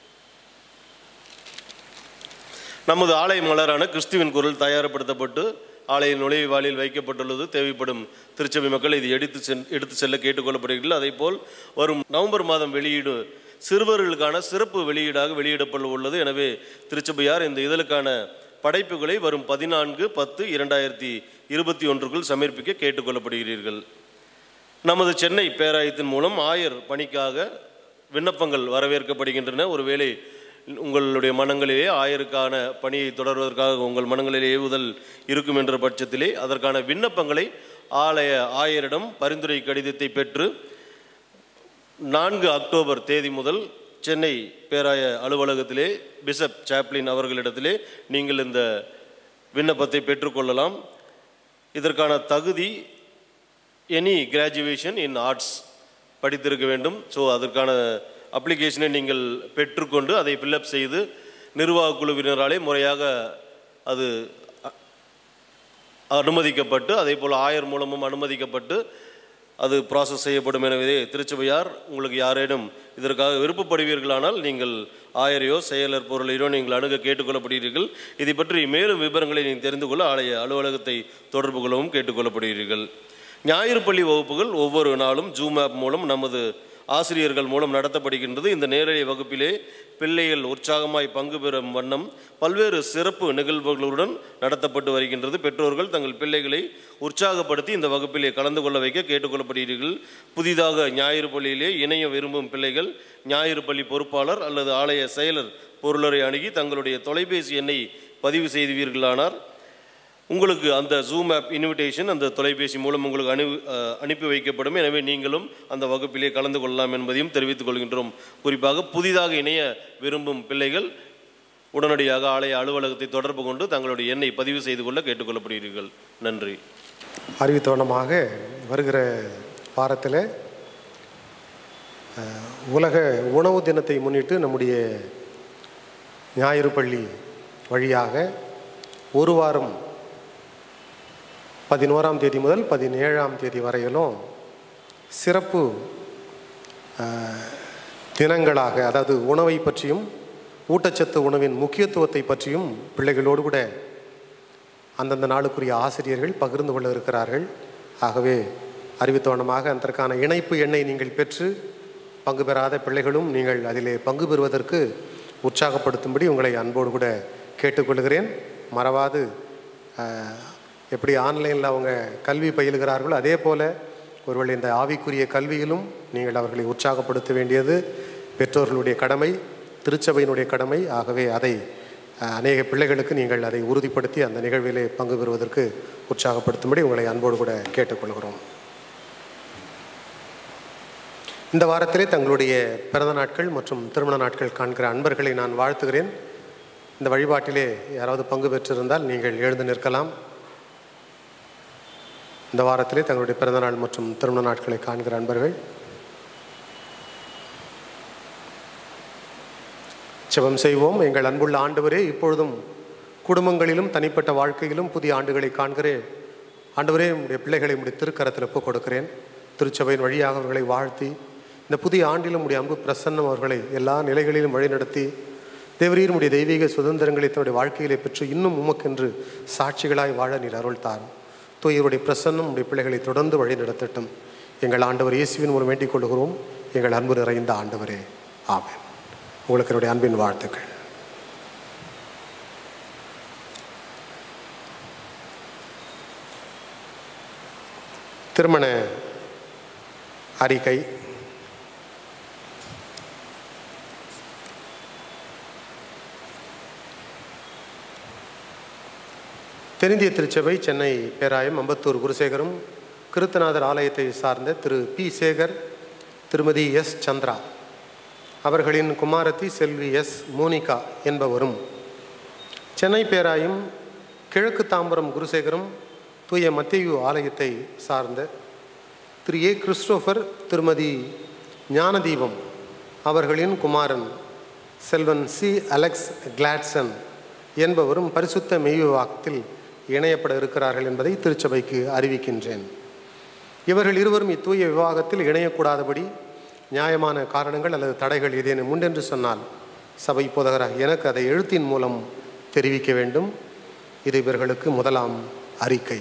[SPEAKER 6] நமது ஆலய மலரான கிறிஸ்துவின் குரல் தயார்படுத்தப்பட்டு ஆலய நுழைவு வாயிலில் வைக்கப்பட்டுள்ளது தேவைப்படும் திருச்சபை மக்கள் இது எடுத்து சென் எடுத்து செல்ல கேட்டுக்கொள்ளப்படுகிறீர்கள் அதேபோல் வரும் நவம்பர் மாதம் வெளியீடு சிறுவர்களுக்கான சிறப்பு வெளியீடாக வெளியிடப்பட உள்ளது எனவே திருச்சபையார் இந்த இதழுக்கான படைப்புகளை வரும் பதினான்கு பத்து இரண்டாயிரத்தி இருபத்தி ஒன்றுக்குள் சமர்ப்பிக்க கேட்டுக்கொள்ளப்படுகிறீர்கள் நமது சென்னை பேராயத்தின் மூலம் ஆயர் பணிக்காக விண்ணப்பங்கள் வரவேற்கப்படுகின்றன ஒருவேளை உங்களுடைய மனங்களிலே ஆயருக்கான பணியை தொடர்வதற்காக உங்கள் மனங்களிலே ஏவுதல் இருக்கும் என்ற பட்சத்திலே அதற்கான விண்ணப்பங்களை ஆலய ஆயரிடம் பரிந்துரை கடிதத்தை பெற்று நான்கு அக்டோபர் தேதி முதல் சென்னை பேராய அலுவலகத்திலே பிஷப் சாப்ளின் அவர்களிடத்திலே நீங்கள் இந்த விண்ணப்பத்தை பெற்றுக்கொள்ளலாம் இதற்கான தகுதி எனி கிராஜுவேஷன் இன் ஆர்ட்ஸ் படித்திருக்க வேண்டும் ஸோ அதற்கான அப்ளிகேஷனை நீங்கள் பெற்றுக்கொண்டு அதை ஃபில்அப் செய்து நிர்வாக குழுவினராலே முறையாக அது அ- அனுமதிக்கப்பட்டு அதே போல் ஆயர் மூலமும் அனுமதிக்கப்பட்டு அது ப்ராசஸ் செய்யப்படும் எனவே திருச்சபையார் உங்களுக்கு யாரேனும் இதற்காக விருப்பப்படுவீர்களானால் நீங்கள் ஆயரையோ செயலர் பொருளையோ நீங்கள் அணுக கேட்டுக்கொள்ளப்படுகிறீர்கள் இதை பற்றி மேலும் விவரங்களை நீங்கள் தெரிந்து கொள்ள ஆலய அலுவலகத்தை தொடர்பு கொள்ளவும் கேட்டுக்கொள்ளப்படுகிறீர்கள் ஞாயிறு பள்ளி வகுப்புகள் ஒவ்வொரு நாளும் ஜூம் ஆப் மூலம் நமது ஆசிரியர்கள் மூலம் நடத்தப்படுகின்றது இந்த நேரடி வகுப்பிலே பிள்ளைகள் உற்சாகமாய் பங்கு பெறும் வண்ணம் பல்வேறு சிறப்பு நிகழ்வுகளுடன் நடத்தப்பட்டு வருகின்றது பெற்றோர்கள் தங்கள் பிள்ளைகளை உற்சாகப்படுத்தி இந்த வகுப்பிலே கலந்து கொள்ள வைக்க கேட்டுக்கொள்ளப்படுகிறீர்கள் புதிதாக ஞாயிறு பள்ளியிலே இணைய விரும்பும் பிள்ளைகள் ஞாயிறு பள்ளி பொறுப்பாளர் அல்லது ஆலய செயலர் பொருளரை அணுகி தங்களுடைய தொலைபேசி எண்ணை பதிவு செய்துவீர்களானார் உங்களுக்கு அந்த ஜூம் ஆப் இன்விடேஷன் அந்த தொலைபேசி மூலம் உங்களுக்கு அனு அஹ், அனுப்பி வைக்கப்படும் எனவே நீங்களும் அந்த வகுப்பிலே கலந்து கொள்ளலாம் என்பதையும் தெரிவித்துக் கொள்கின்றோம் குறிப்பாக புதிதாக இணைய விரும்பும் பிள்ளைகள் உடனடியாக ஆலய அலுவலகத்தை தொடர்பு கொண்டு தங்களுடைய எண்ணை பதிவு செய்து கொள்ள கேட்டுக்கொள்ளப்படுகிறீர்கள் நன்றி
[SPEAKER 1] அறிவித்தவனமாக வருகிற வாரத்தில் அஹ், உலக உணவு தினத்தை முன்னிட்டு நம்முடைய ஞாயிறு பள்ளி வழியாக ஒரு வாரம் பதினோராம் தேதி முதல் பதினேழாம் தேதி வரையிலும் சிறப்பு அஹ், தினங்களாக அதாவது உணவை பற்றியும் ஊட்டச்சத்து உணவின் முக்கியத்துவத்தை பற்றியும் பிள்ளைகளோடு கூட அந்தந்த நாளுக்குரிய ஆசிரியர்கள் பகிர்ந்து கொள்ள இருக்கிறார்கள் ஆகவே அறிவித்தவனமாக அதற்கான இணைப்பு எண்ணை நீங்கள் பெற்று பங்கு பெறாத பிள்ளைகளும் நீங்கள் அதிலே பங்கு பெறுவதற்கு உற்சாகப்படுத்தும்படி உங்களை அன்போடு கூட கேட்டுக்கொள்கிறேன் மறவாது அஹ், எப்படி ஆன்லைனில் அவங்க கல்வி பயிலுகிறார்களோ அதே போல் ஒருவேளை இந்த ஆவிக்குரிய கல்வியிலும் நீங்கள் அவர்களை உற்சாகப்படுத்த வேண்டியது பெற்றோர்களுடைய கடமை திருச்சபையினுடைய கடமை ஆகவே அதை அஹ், அநேக பிள்ளைகளுக்கு நீங்கள் அதை உறுதிப்படுத்தி அந்த நிகழ்விலே பங்கு பெறுவதற்கு உற்சாகப்படுத்தும்படி உங்களை அன்போடு கூட கேட்டுக்கொள்கிறோம் இந்த வாரத்திலே தங்களுடைய பிறந்த நாட்கள் மற்றும் திருமண நாட்கள் காண்கிற அன்பர்களை நான் வாழ்த்துகிறேன் இந்த வழிபாட்டிலே யாராவது பங்கு பெற்றிருந்தால் நீங்கள் எழுந்து நிற்கலாம் இந்த வாரத்திலே தங்களுடைய பிறந்தநாள் மற்றும் திருமண நாட்களை காண்கிற அன்பர்கள் செபம் செய்வோம் எங்கள் அன்புள்ள ஆண்டவரே இப்பொழுதும் குடும்பங்களிலும் தனிப்பட்ட வாழ்க்கையிலும் புதிய ஆண்டுகளை காண்கிறேன் ஆண்டவரே உடைய பிள்ளைகளை உடைய திருக்கரத்தில் ஒப்புக் கொடுக்கிறேன் திருச்சபையின் வழியாக அவர்களை வாழ்த்தி இந்த புதிய ஆண்டிலும் உடைய அன்பு பிரசன்னம் அவர்களை எல்லா நிலைகளிலும் வழிநடத்தி தேவரீர் உடைய தெய்வீக சுதந்திரங்களை தன்னுடைய வாழ்க்கையிலே பெற்று இன்னும் உமக்கென்று சாட்சிகளாய் வாழ நீர் அருள் தாரும் தூயருடைய பிரசன்னம் உடைய பிள்ளைகளை தொடர்ந்து வழி நடத்தட்டும் எங்கள் ஆண்டவர் இயேசுவின் மூலம் வேண்டிக் கொள்கிறோம் எங்கள் அன்பு நிறைந்த ஆண்டவரே ஆமென் உங்களுக்கு என்னுடைய அன்பின் வாழ்த்துக்கள் திருமண அறிக்கை தென்னிந்திய திருச்சபை சென்னை பேராயம் அம்பத்தூர் குருசேகரும் கிருத்தநாதர் ஆலயத்தை சார்ந்த திரு பி சேகர் திருமதி எஸ் சந்திரா அவர்களின் குமாரத்தி செல்வி எஸ் மோனிகா என்பவரும் சென்னை பேராயும் கிழக்கு தாம்பரம் குருசேகரும் தூய மத்தேயு ஆலயத்தை சார்ந்த திரு ஏ கிறிஸ்டோஃபர் திருமதி ஞானதீபம் அவர்களின் குமாரன் செல்வன் சி அலெக்ஸ் கிளாட்சன் என்பவரும் பரிசுத்த மெய்விவாக்கத்தில் இணையப்பட இருக்கிறார்கள் என்பதை திருச்சபைக்கு அறிவிக்கின்றேன் இவர்கள் இருவரும் இத்தூய விவாகத்தில் இணையக்கூடாதபடி நியாயமான காரணங்கள் அல்லது தடைகள் ஏதேனும் உண்டென்று சொன்னால் சபை போதகராக எனக்கு அதை எழுத்தின் மூலம் தெரிவிக்க வேண்டும் இது இவர்களுக்கு முதலாம் அறிக்கை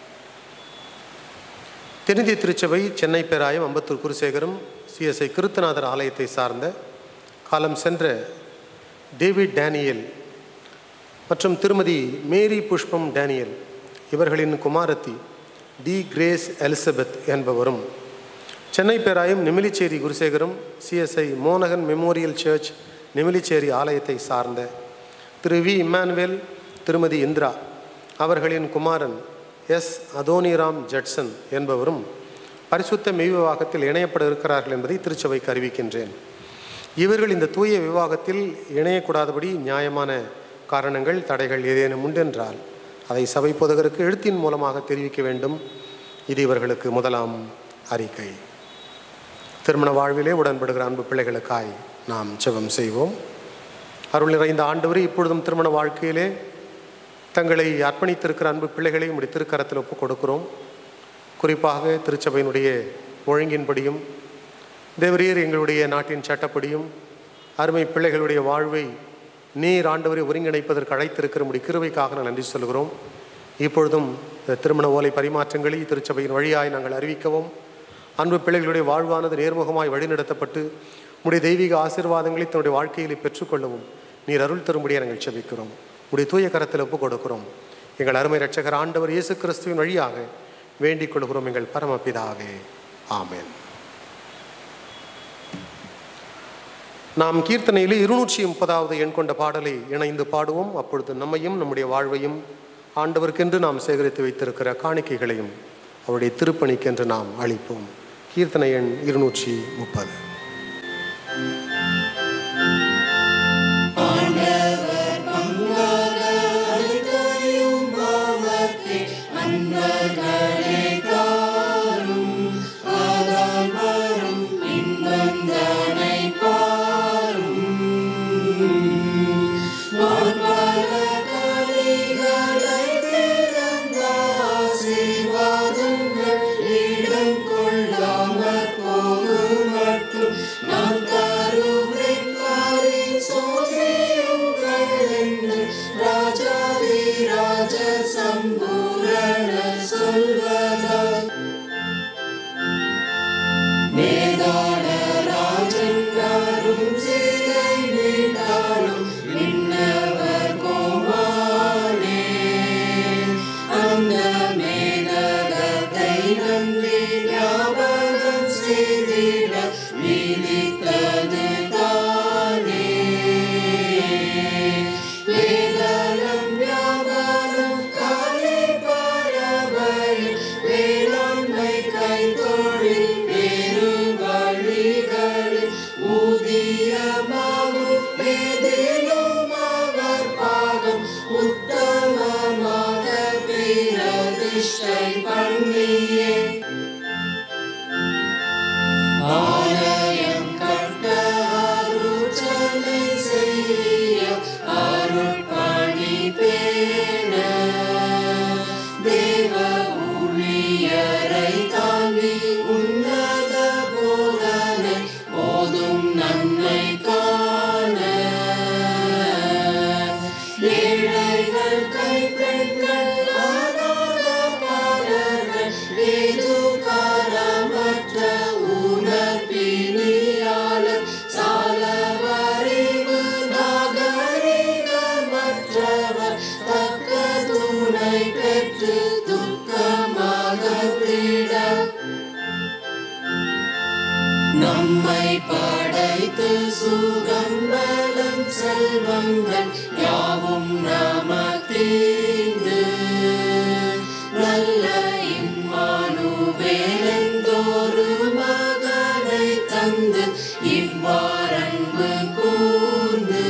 [SPEAKER 1] தென்னிந்திய திருச்சபை சென்னை பேராயம் அம்பத்தூர் குருசேகரம் சிஎஸ்ஐ கிருத்தநாதர் ஆலயத்தை சார்ந்த காலம் சென்ற டேவிட் டேனியல் மற்றும் திருமதி மேரி புஷ்பம் டேனியல் இவர்களின் குமாரத்தி டி கிரேஸ் எலிசபெத் என்பவரும் சென்னை பேராயம் நெமிலிச்சேரி குருசேகரம் சிஎஸ்ஐ மோனகன் மெமோரியல் சர்ச் நெமிலிச்சேரி ஆலயத்தை சார்ந்த திரு வி இம்மானுவேல் திருமதி இந்திரா அவர்களின் குமாரன் எஸ் அதோனிராம் ஜட்சன் என்பவரும் பரிசுத்த மெய்விவாகத்தில் இணையப்பட இருக்கிறார்கள் என்பதை திருச்சபைக்கு அறிவிக்கின்றேன் இவர்கள் இந்த தூய விவாகத்தில் இணையக்கூடாதபடி நியாயமான காரணங்கள் தடைகள் ஏதேனும் உண்டென்றால் அதை சபை பொதுகருக்கு எழுத்தின் மூலமாக தெரிவிக்க வேண்டும் இது இவர்களுக்கு முதலாம் அறிக்கை திருமண வாழ்விலே உடன்படுகிற அன்பு பிள்ளைகளுக்காய் நாம் செபம் செய்வோம் அருள் நிறைந்த ஆண்டவரே இப்பொழுதும் திருமண வாழ்க்கையிலே தங்களை அர்ப்பணித்திருக்கிற அன்பு பிள்ளைகளை உடைய திருக்கரத்தில் ஒப்புக் கொடுக்கிறோம் குறிப்பாக திருச்சபையினுடைய ஒழுங்கின்படியும் தேவரீர் எங்களுடைய நாட்டின் சட்டப்படியும் அருமை பிள்ளைகளுடைய வாழ்வை நீர் ஆண்டவரை ஒருங்கிணைப்பதற்கு அழைத்திருக்கிற முடிய கிருபைக்காக நான் நன்றி சொல்கிறோம் இப்பொழுதும் இந்த திருமண ஓலை பரிமாற்றங்களை திருச்சபையின் வழியாய் நாங்கள் அறிவிக்கவும் அன்பு பிள்ளைகளுடைய வாழ்வானது நேர்முகமாய் வழிநடத்தப்பட்டு உடைய தெய்வீக ஆசீர்வாதங்களை தன்னுடைய வாழ்க்கையிலே பெற்றுக்கொள்ளவும் நீர் அருள் தரும்படியாக நாங்கள் செபிக்கிறோம் உடைய தூய கரத்தில் ஒப்புக் கொடுக்கிறோம் எங்கள் அருமை ரட்சகர் ஆண்டவர் இயேசு கிறிஸ்துவின் வழியாக வேண்டிக் கொள்கிறோம் எங்கள் பரமபிதாவே ஆமென் நாம் கீர்த்தனையில் இருநூற்றி முப்பதாவது எண் கொண்ட பாடலை இணைந்து பாடுவோம் அப்பொழுது நம்மையும் நம்முடைய வாழ்வையும் ஆண்டவருக்கென்று நாம் சேகரித்து வைத்திருக்கிற காணிக்கைகளையும் அவருடைய திருப்பணிக்கென்று நாம் அளிப்போம் கீர்த்தனை எண் இருநூற்றி முப்பது
[SPEAKER 7] நம்மை படைத்து சுகம் பலம் செல்வங்கள் யாவும் நமக்கீந்து நல்ல இம்மானுவேலந்தோரு மகனை தந்து இவ்வாறன்பு கூர்ந்து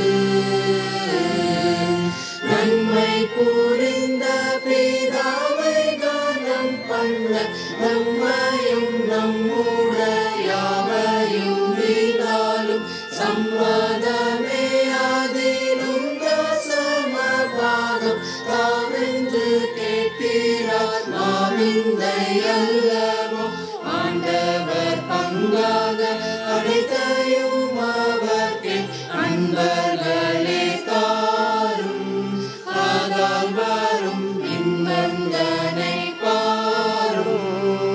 [SPEAKER 7] நன்மை புரிந்த பிதாவை கானம் பண்ண நம்மையும் நம்முடையாவையும் வீணாலும் சம்மதமே அதிலும் தசமபாகம் தாவென்று கேட்கிறார் மாவிந்தை அல்லவோ ஆண்டவர் பங்காக அனைத்தையும் அவர்க்கே அன்பர்களே தாரும் ஆதால் வரும் இன்பந்தனை பாரும்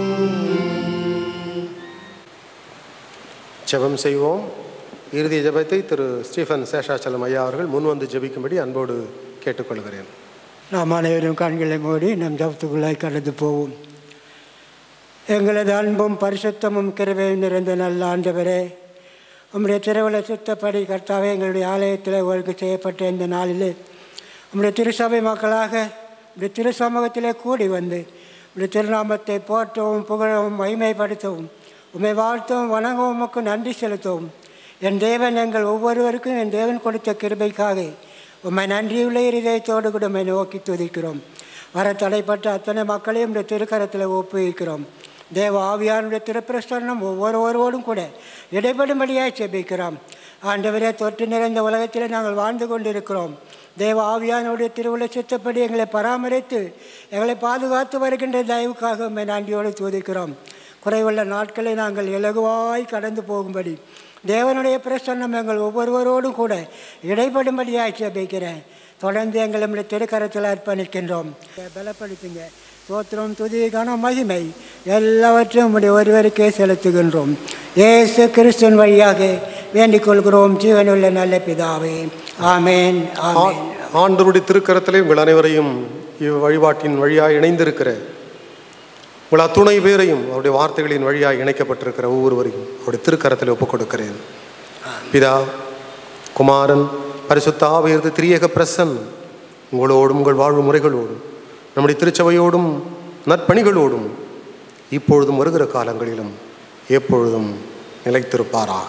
[SPEAKER 1] ஜெபம் செய்வோம் இறுதி ஜெபத்தை திரு ஸ்டீஃபன் சேஷாச்சலம் ஐயா அவர்கள் முன் வந்து ஜெபிக்கும்படி அன்போடு கேட்டுக்கொள்கிறேன்
[SPEAKER 8] நாம் அனைவரும் கண்களை மூடி நம் ஜபத்துக்குள்ளாய் கடந்து போவோம் எங்களது அன்பும் பரிசுத்தமும் கிருபையும் நிறைந்த நல்ல ஆண்டவரே உம்முடைய திருவள்ள சுத்தப்படி கர்த்தாவே எங்களுடைய ஆலயத்தில் ஒழுங்கு செய்யப்பட்ட இந்த நாளிலே உம்முடைய திருசபை மக்களாக உம்முடைய திரு சமூகத்திலே கூடி வந்து உம்முடைய திருநாமத்தை போற்றவும் புகழவும் மகிமைப்படுத்தவும் உம்மை வாழ்த்தவும் வணங்கவும் உமக்கு நன்றி செலுத்தவும் என் தேவன் எங்கள் ஒவ்வொருவருக்கும் என் தேவன் கொடுத்த கிருபைக்காக உம்மை நன்றியுள்ள இருதயத்தோடு கூட உம்மை நோக்கி துதிக்கிறோம் வர தடைப்பட்ட அத்தனை மக்களையும் இந்த திருக்கரத்தில் ஒப்புவிக்கிறோம் தேவ ஆவியானுடைய திருப்பிரசன்னம் ஒவ்வொருவரோடும் கூட இடைப்படும்படியாக செபிக்கிறோம் ஆண்டவரே தொற்று நிறைந்த உலகத்தில் நாங்கள் வாழ்ந்து கொண்டிருக்கிறோம் தேவ ஆவியானுடைய திருவுள்ள சித்தப்படி எங்களை பராமரித்து எங்களை பாதுகாத்து வருகின்ற தயவுக்காக உம்மை நன்றியோடு துதிக்கிறோம் குறைவுள்ள நாட்களை நாங்கள் இலகுவாய் கடந்து போகும்படி தேவனுடைய பிரசன்னம் எங்கள் ஒவ்வொருவரோடும் கூட இடைப்படும்படியாக ஜெபிக்கிறேன் தொடர்ந்து எங்களை நம்முடைய திருக்கரத்தில் அர்ப்பணிக்கின்றோம் பலப்படுத்துங்க சோத்திரம் துதி கன மகிமை எல்லாவற்றையும் உம்முடைய ஒருவருக்கே செலுத்துகின்றோம் இயேசு கிறிஸ்துவின் வழியாக வேண்டிக் கொள்கிறோம் ஜீவனுள்ள நல்ல பிதாவே ஆமேன் ஆமேன்
[SPEAKER 1] ஆண்டவருடைய திருக்கரத்திலே உங்கள் அனைவரையும் இவ் வழிபாட்டின் வழியாக இணைந்திருக்கிற உங்கள் அத்துணை பேரையும் அவருடைய வார்த்தைகளின் வழியாக இணைக்கப்பட்டிருக்கிற ஒவ்வொருவரையும் அவருடைய திருக்கரத்தில் ஒப்புக் கொடுக்கிறேன் பிதா குமாரன் பரிசுத்த ஆவியது திரியேக பிரசன் உங்களோடும் உங்கள் வாழ்வு முறைகளோடும் நம்முடைய திருச்சபையோடும் நற்பணிகளோடும் இப்பொழுதும் வருகிற காலங்களிலும் எப்பொழுதும் நிலைத்திருப்பாராக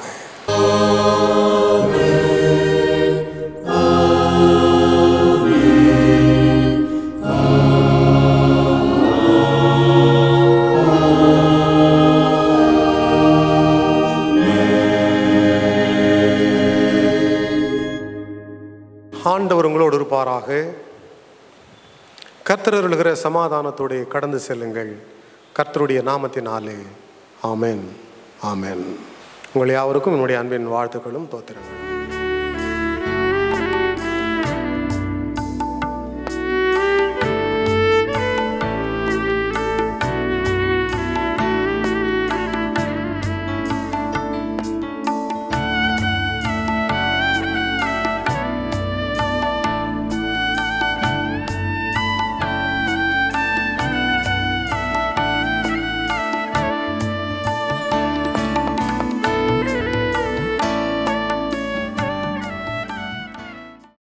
[SPEAKER 1] ஆண்டவர் உங்களோடு இருப்பாராக கர்த்தர் அருளுகிற சமாதானத்தோடு கடந்து செல்லுங்கள் கர்த்தருடைய நாமத்தினாலே ஆமென் ஆமென் உங்கள் யாவருக்கும் என்னுடைய அன்பின் வாழ்த்துக்களும் தோத்திரங்கள்